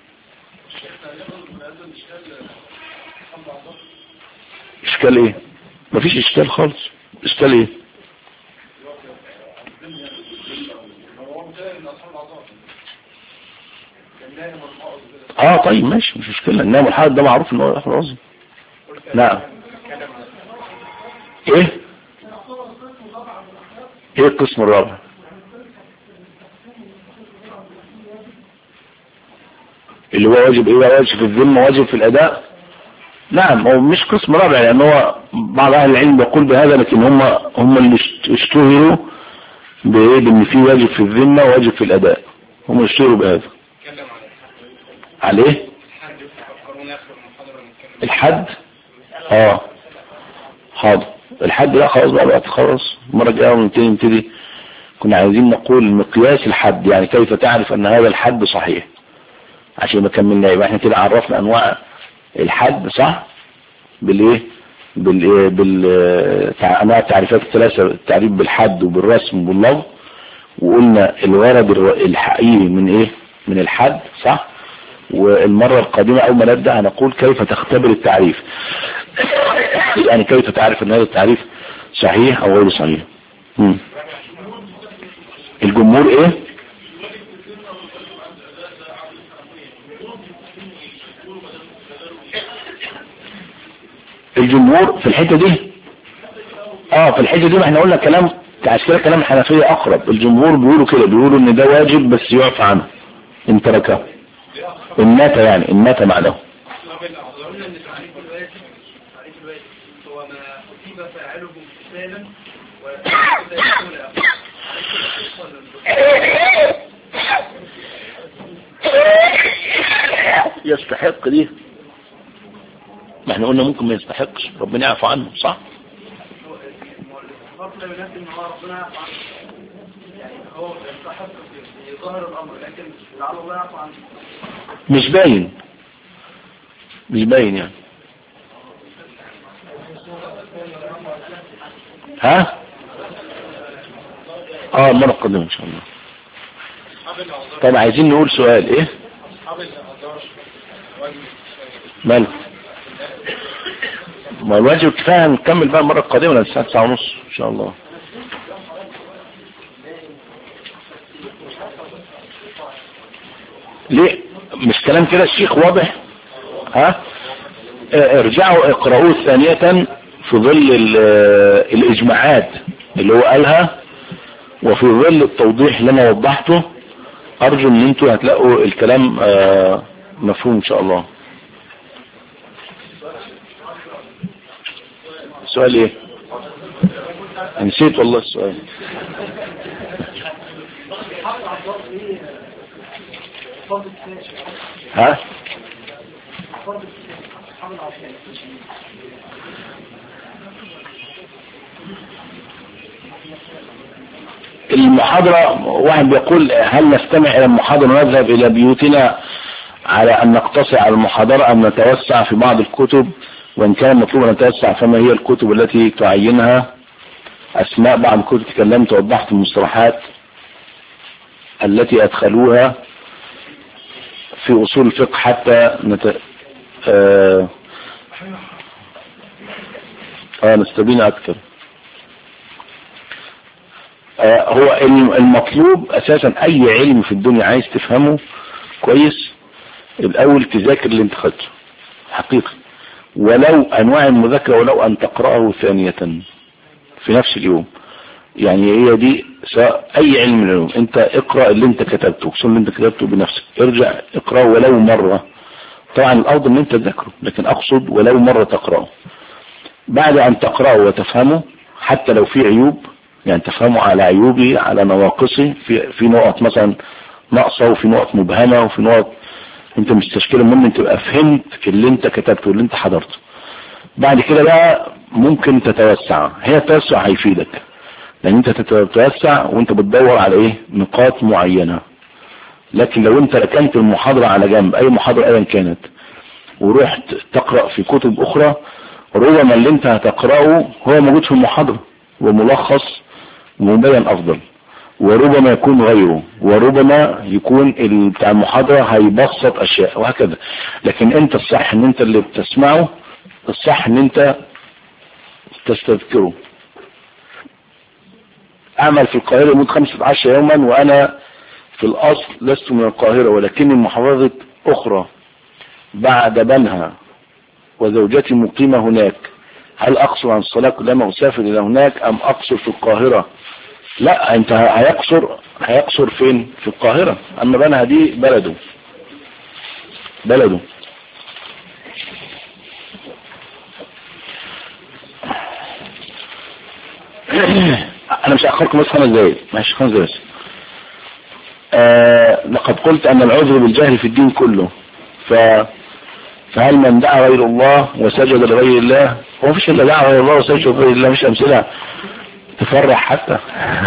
اشكال ايه مفيش اشكال خالص اشكال ايه اه طيب ماشي مش مشكلة النام الحائط ده معروف ان هو يحفظ العظم نعم ايه ايه القسم الرابع اللي هو واجب ايه واجب في الذمة واجب في الاداء نعم هو مش قسم رابع لان هو بعض اهل العلم بيقول بهذا لكن هم هم اللي اشتهروا بايه بان في واجب في الذمة وواجب في الاداء هم اشتهروا بهذا عليه الحد اه حاضر الحد لا خلاص بقى بقى خلاص المره الجايه ونبتدي نبتدي كنا عايزين نقول مقياس الحد يعني كيف تعرف ان هذا الحد صحيح عشان ما كملنا يبقى احنا كده عرفنا انواع الحد صح بالايه بالايه بال تع- انواع التعريفات الثلاثه التعريف بالحد وبالرسم وباللفظ وقلنا الغرض الر- الحقيقي من ايه من الحد صح والمرة القادمة أول ما نبدأ هنقول كيف تختبر التعريف يعني كيف تعرف أن هذا التعريف صحيح أو غير صحيح مم. الجمهور إيه الجمهور في الحتة دي اه في الحتة دي ما احنا قلنا كلام عشان كده كلام الحنفية اقرب الجمهور بيقولوا كده بيقولوا ان ده واجب بس يعفى عنه ان تركه ان مات يعني ان مات معناه قلنا ان تعريف الواجب تعريف الواجب هو ما اصيب فاعله امتثالا ولا يكون يستحق دي ما احنا قلنا ممكن ما يستحقش ربنا يعفو عنه صح الفرق لا ينافي ان هو ربنا يعفو عنه يعني هو يستحق في ظاهر الامر لكن لعل الله يعفو عنه مش باين مش باين يعني ها اه المرة القادمة ان شاء الله طب عايزين نقول سؤال ايه ماله ما الواجب كفاية نكمل بقى المرة القادمة لأن الساعة تسعة ونص ان شاء الله ليه مش كلام كده الشيخ واضح ها اه، ارجعوا اقرأوه ثانية في ظل ال- الاجماعات اللي هو قالها وفي ظل التوضيح اللي انا وضحته ارجو ان انتوا هتلاقوا الكلام اه، مفهوم ان شاء الله السؤال ايه نسيت والله السؤال ها المحاضرة واحد بيقول هل نستمع الى المحاضرة ونذهب الى بيوتنا على ان نقتصر على المحاضرة ام نتوسع في بعض الكتب وان كان مطلوب ان نتوسع فما هي الكتب التي تعينها اسماء بعض الكتب تكلمت ووضحت المصطلحات التي ادخلوها في اصول الفقه حتى نت... آه... آه نستبين اكثر آه هو الم- المطلوب اساسا اي علم في الدنيا عايز تفهمه كويس الاول تذاكر اللي انت خدته حقيقة ولو انواع المذاكرة ولو ان تقرأه ثانية في نفس اليوم يعني هي دي سواء اي علم من العلوم انت اقرأ اللي انت كتبته خصوصا اللي انت كتبته بنفسك ارجع اقرأه ولو مرة طبعا الافضل ان انت تذاكره لكن اقصد ولو مرة تقرأه بعد ان تقرأه وتفهمه حتى لو في عيوب يعني تفهمه على عيوبه على نواقصه في في نقط مثلا ناقصه وفي نقط مبهمة وفي نقط انت مستشكله المهم انت تبقى فهمت اللي انت كتبته واللي انت حضرته بعد كده بقى ممكن تتوسع هي التوسع هيفيدك لان انت تتوسع وانت بتدور على ايه نقاط معينة لكن لو انت ركنت المحاضرة على جنب اي محاضرة ايا كانت ورحت تقرأ في كتب اخرى ربما اللي انت هتقرأه هو موجود في المحاضرة وملخص ومبين افضل وربما يكون غيره وربما يكون ال- بتاع المحاضرة هيبسط اشياء وهكذا لكن انت الصح ان انت اللي بتسمعه الصح ان انت تستذكره اعمل في القاهرة لمدة 15 يوما وانا في الاصل لست من القاهرة ولكني محافظة اخرى بعد بنها وزوجتي مقيمة هناك هل اقصر عن الصلاة كلما اسافر الى هناك ام اقصر في القاهرة لا انت هيقصر هيقصر فين في القاهرة اما بنها دي بلده بلده انا مش هاخركم بس خمس دقايق ماشي خمس دقايق بس آه لقد قلت ان العذر بالجهل في الدين كله ف فهل من دعا غير الله وسجد لغير الله هو مفيش الا دعا غير الله وسجد لغير الله مش امثله تفرح حتى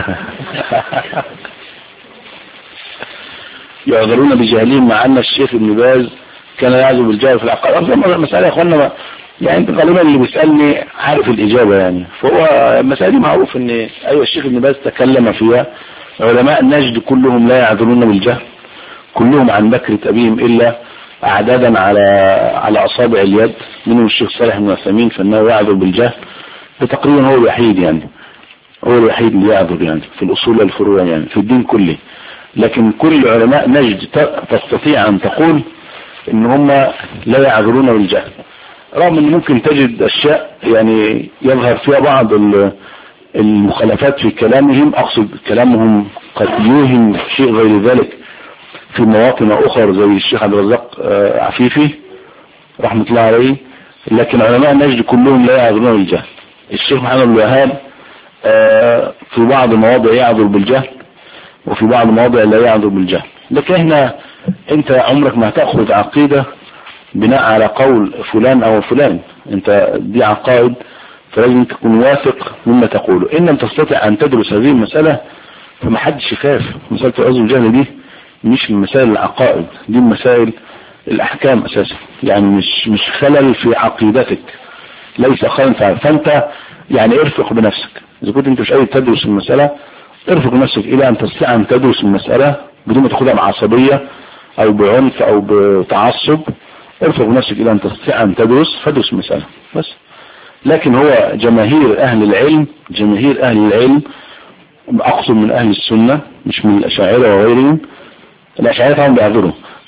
يعذرون بجهلهم مع ان الشيخ ابن باز كان يعذر بالجهل في العقائد أصلاً المسألة يا اخوانا ما- يعني انت غالبا اللي بيسألني عارف الاجابة يعني فهو المسألة دي معروف ان ايوه الشيخ ابن باز تكلم فيها علماء النجد كلهم لا يعذرون بالجهل كلهم عن بكرة ابيهم الا اعدادا على على اصابع اليد منهم الشيخ صالح بن عثيمين فانه يعذر بالجهل فتقريبا هو الوحيد يعني هو الوحيد اللي يعذر يعني في الاصول والفروع يعني في الدين كله لكن كل علماء نجد ت- تستطيع ان تقول ان هم لا يعذرون بالجهل رغم ان ممكن تجد اشياء يعني يظهر فيها بعض ال- المخالفات في كلامهم اقصد كلامهم قد يوهم شيء غير ذلك في مواطن اخرى زي الشيخ عبد الرزاق آه، عفيفي رحمة الله عليه لكن علماء النجد كلهم لا يعذرون بالجهل الشيخ محمد بن الوهاب آه، في بعض المواضع يعذر بالجهل وفي بعض المواضع لا يعذر بالجهل لكن احنا انت عمرك ما هتاخذ عقيدة بناء على قول فلان او فلان انت دي عقائد فلازم تكون واثق مما تقوله ان لم تستطع ان تدرس هذه المسألة فما حدش يخاف مسألة العذر بالجهل دي مش من مسائل العقائد دي من مسائل الاحكام اساسا يعني مش مش خلل في عقيدتك ليس خلل في فانت يعني ارفق بنفسك اذا كنت انت مش قادر تدرس المسألة ارفق نفسك الى ان تستطيع ان تدرس المسألة بدون ما تاخدها بعصبية او بعنف او بتعصب ارفق نفسك الى ان تستطيع ان تدرس فادرس المسألة بس لكن هو جماهير اهل العلم جماهير اهل العلم اقصد من اهل السنة مش من الاشاعرة وغيرهم الاشاعرة طبعا بيعذروا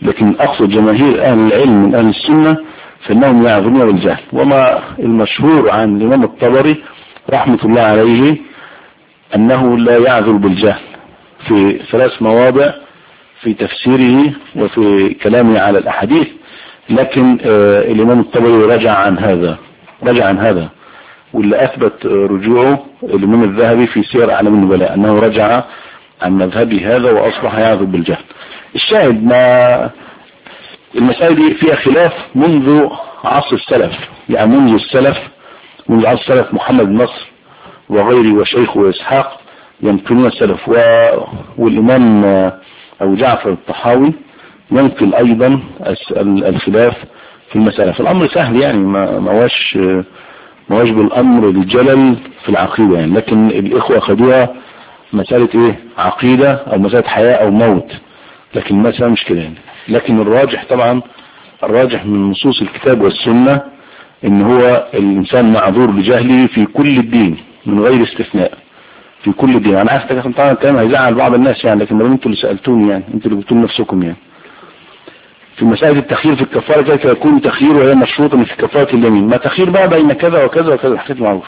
لكن أقصد جماهير أهل العلم من أهل السنة فإنهم يعذرون بالجهل وما المشهور عن الإمام الطبري رحمة الله عليه أنه لا يعذر بالجهل في ثلاث مواضع في تفسيره وفي كلامه على الأحاديث لكن آه الإمام الطبري رجع عن هذا رجع عن هذا واللي أثبت رجوعه الإمام الذهبي في سير أعلام النبلاء أنه رجع عن مذهبي هذا وأصبح يعذر بالجهل الشاهد ما المسائل دي فيها خلاف منذ عصر السلف يعني منذ السلف منذ عصر السلف محمد نصر وغيره وشيخه وإسحاق ينقلون السلف و... والإمام أبو جعفر الطحاوي ينقل أيضا الخلاف في المسألة فالأمر سهل يعني ما مواش مواش بالأمر الجلل في العقيدة يعني لكن الإخوة أخذوها مسألة إيه عقيدة أو مسألة حياة أو موت لكن المسألة مش كده يعني لكن الراجح طبعا الراجح من نصوص الكتاب والسنة ان هو الانسان معذور بجهله في كل الدين من غير استثناء في كل الدين انا عارف طبعا الكلام هيزعل بعض الناس يعني لكن انتوا اللي سألتوني يعني انتوا اللي قلتوا نفسكم يعني في مسائل التخيير في الكفارة كيف يكون تخيير وهي مشروطة في كفارة اليمين ما تخيير بقى بين كذا وكذا وكذا الحاجات معروفة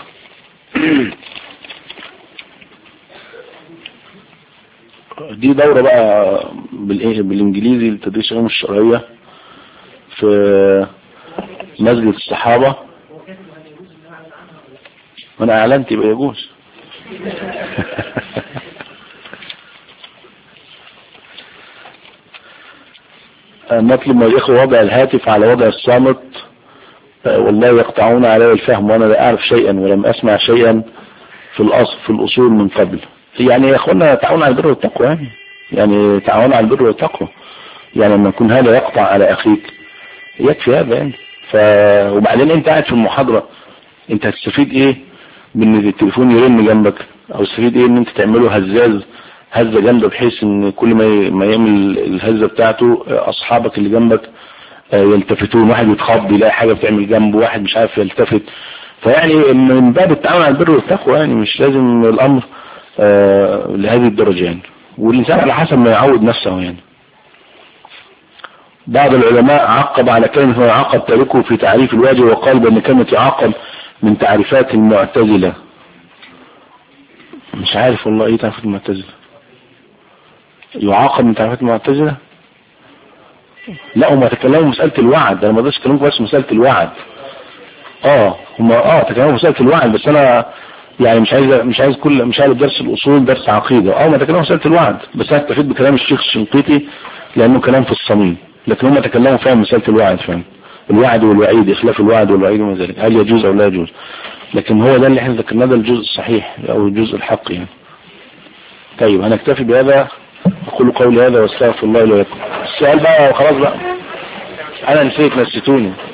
دي دورة بقى بالايه بالانجليزي لتدريس العلوم الشرعية في مسجد الصحابة وانا اعلنت يبقى يجوز نطلب من الاخوة وضع الهاتف على وضع الصامت والله يقطعون علي الفهم وانا لا اعرف شيئا ولم اسمع شيئا في الاصل في الاصول من قبل يعني يا اخوانا تعاون على البر والتقوى يعني يعني تعاون على البر والتقوى يعني لما يكون هذا يقطع على اخيك يكفي هذا يعني ف وبعدين انت قاعد في المحاضرة انت هتستفيد ايه بان التليفون يرن جنبك او تستفيد ايه ان انت تعمله هزاز هزة جامدة بحيث ان كل ما ما يعمل الهزة بتاعته اصحابك اللي جنبك يلتفتون واحد يتخض يلاقي حاجة بتعمل جنبه واحد مش عارف يلتفت فيعني من باب التعاون على البر والتقوى يعني مش لازم الامر آه لهذه الدرجة يعني والإنسان على حسب ما يعود نفسه يعني بعض العلماء عقب على كلمة يعاقب تاركه في تعريف الواجب وقال بأن كلمة يعاقب من تعريفات المعتزلة مش عارف والله ايه تعريفات المعتزلة يعاقب من تعريفات المعتزلة لا هم تكلموا مسألة الوعد انا ما اقدرش اكلمكم بس مسألة الوعد اه هم اه تكلموا مسألة الوعد بس انا يعني مش عايز مش عايز كل مش عايز درس الاصول درس عقيده اه ما تكلموا مساله الوعد بس انا استفيد بكلام الشيخ الشنقيطي لانه كلام في الصميم لكن هم تكلموا فيها مساله الوعد فاهم الوعد والوعيد اخلاف الوعد والوعيد وما ذلك هل يجوز او لا يجوز لكن هو ده اللي احنا ذكرناه ده الجزء الصحيح او الجزء الحق يعني طيب هنكتفي بهذا اقول قولي هذا واستغفر الله لي ولكم السؤال بقى وخلاص بقى انا نسيت نسيتوني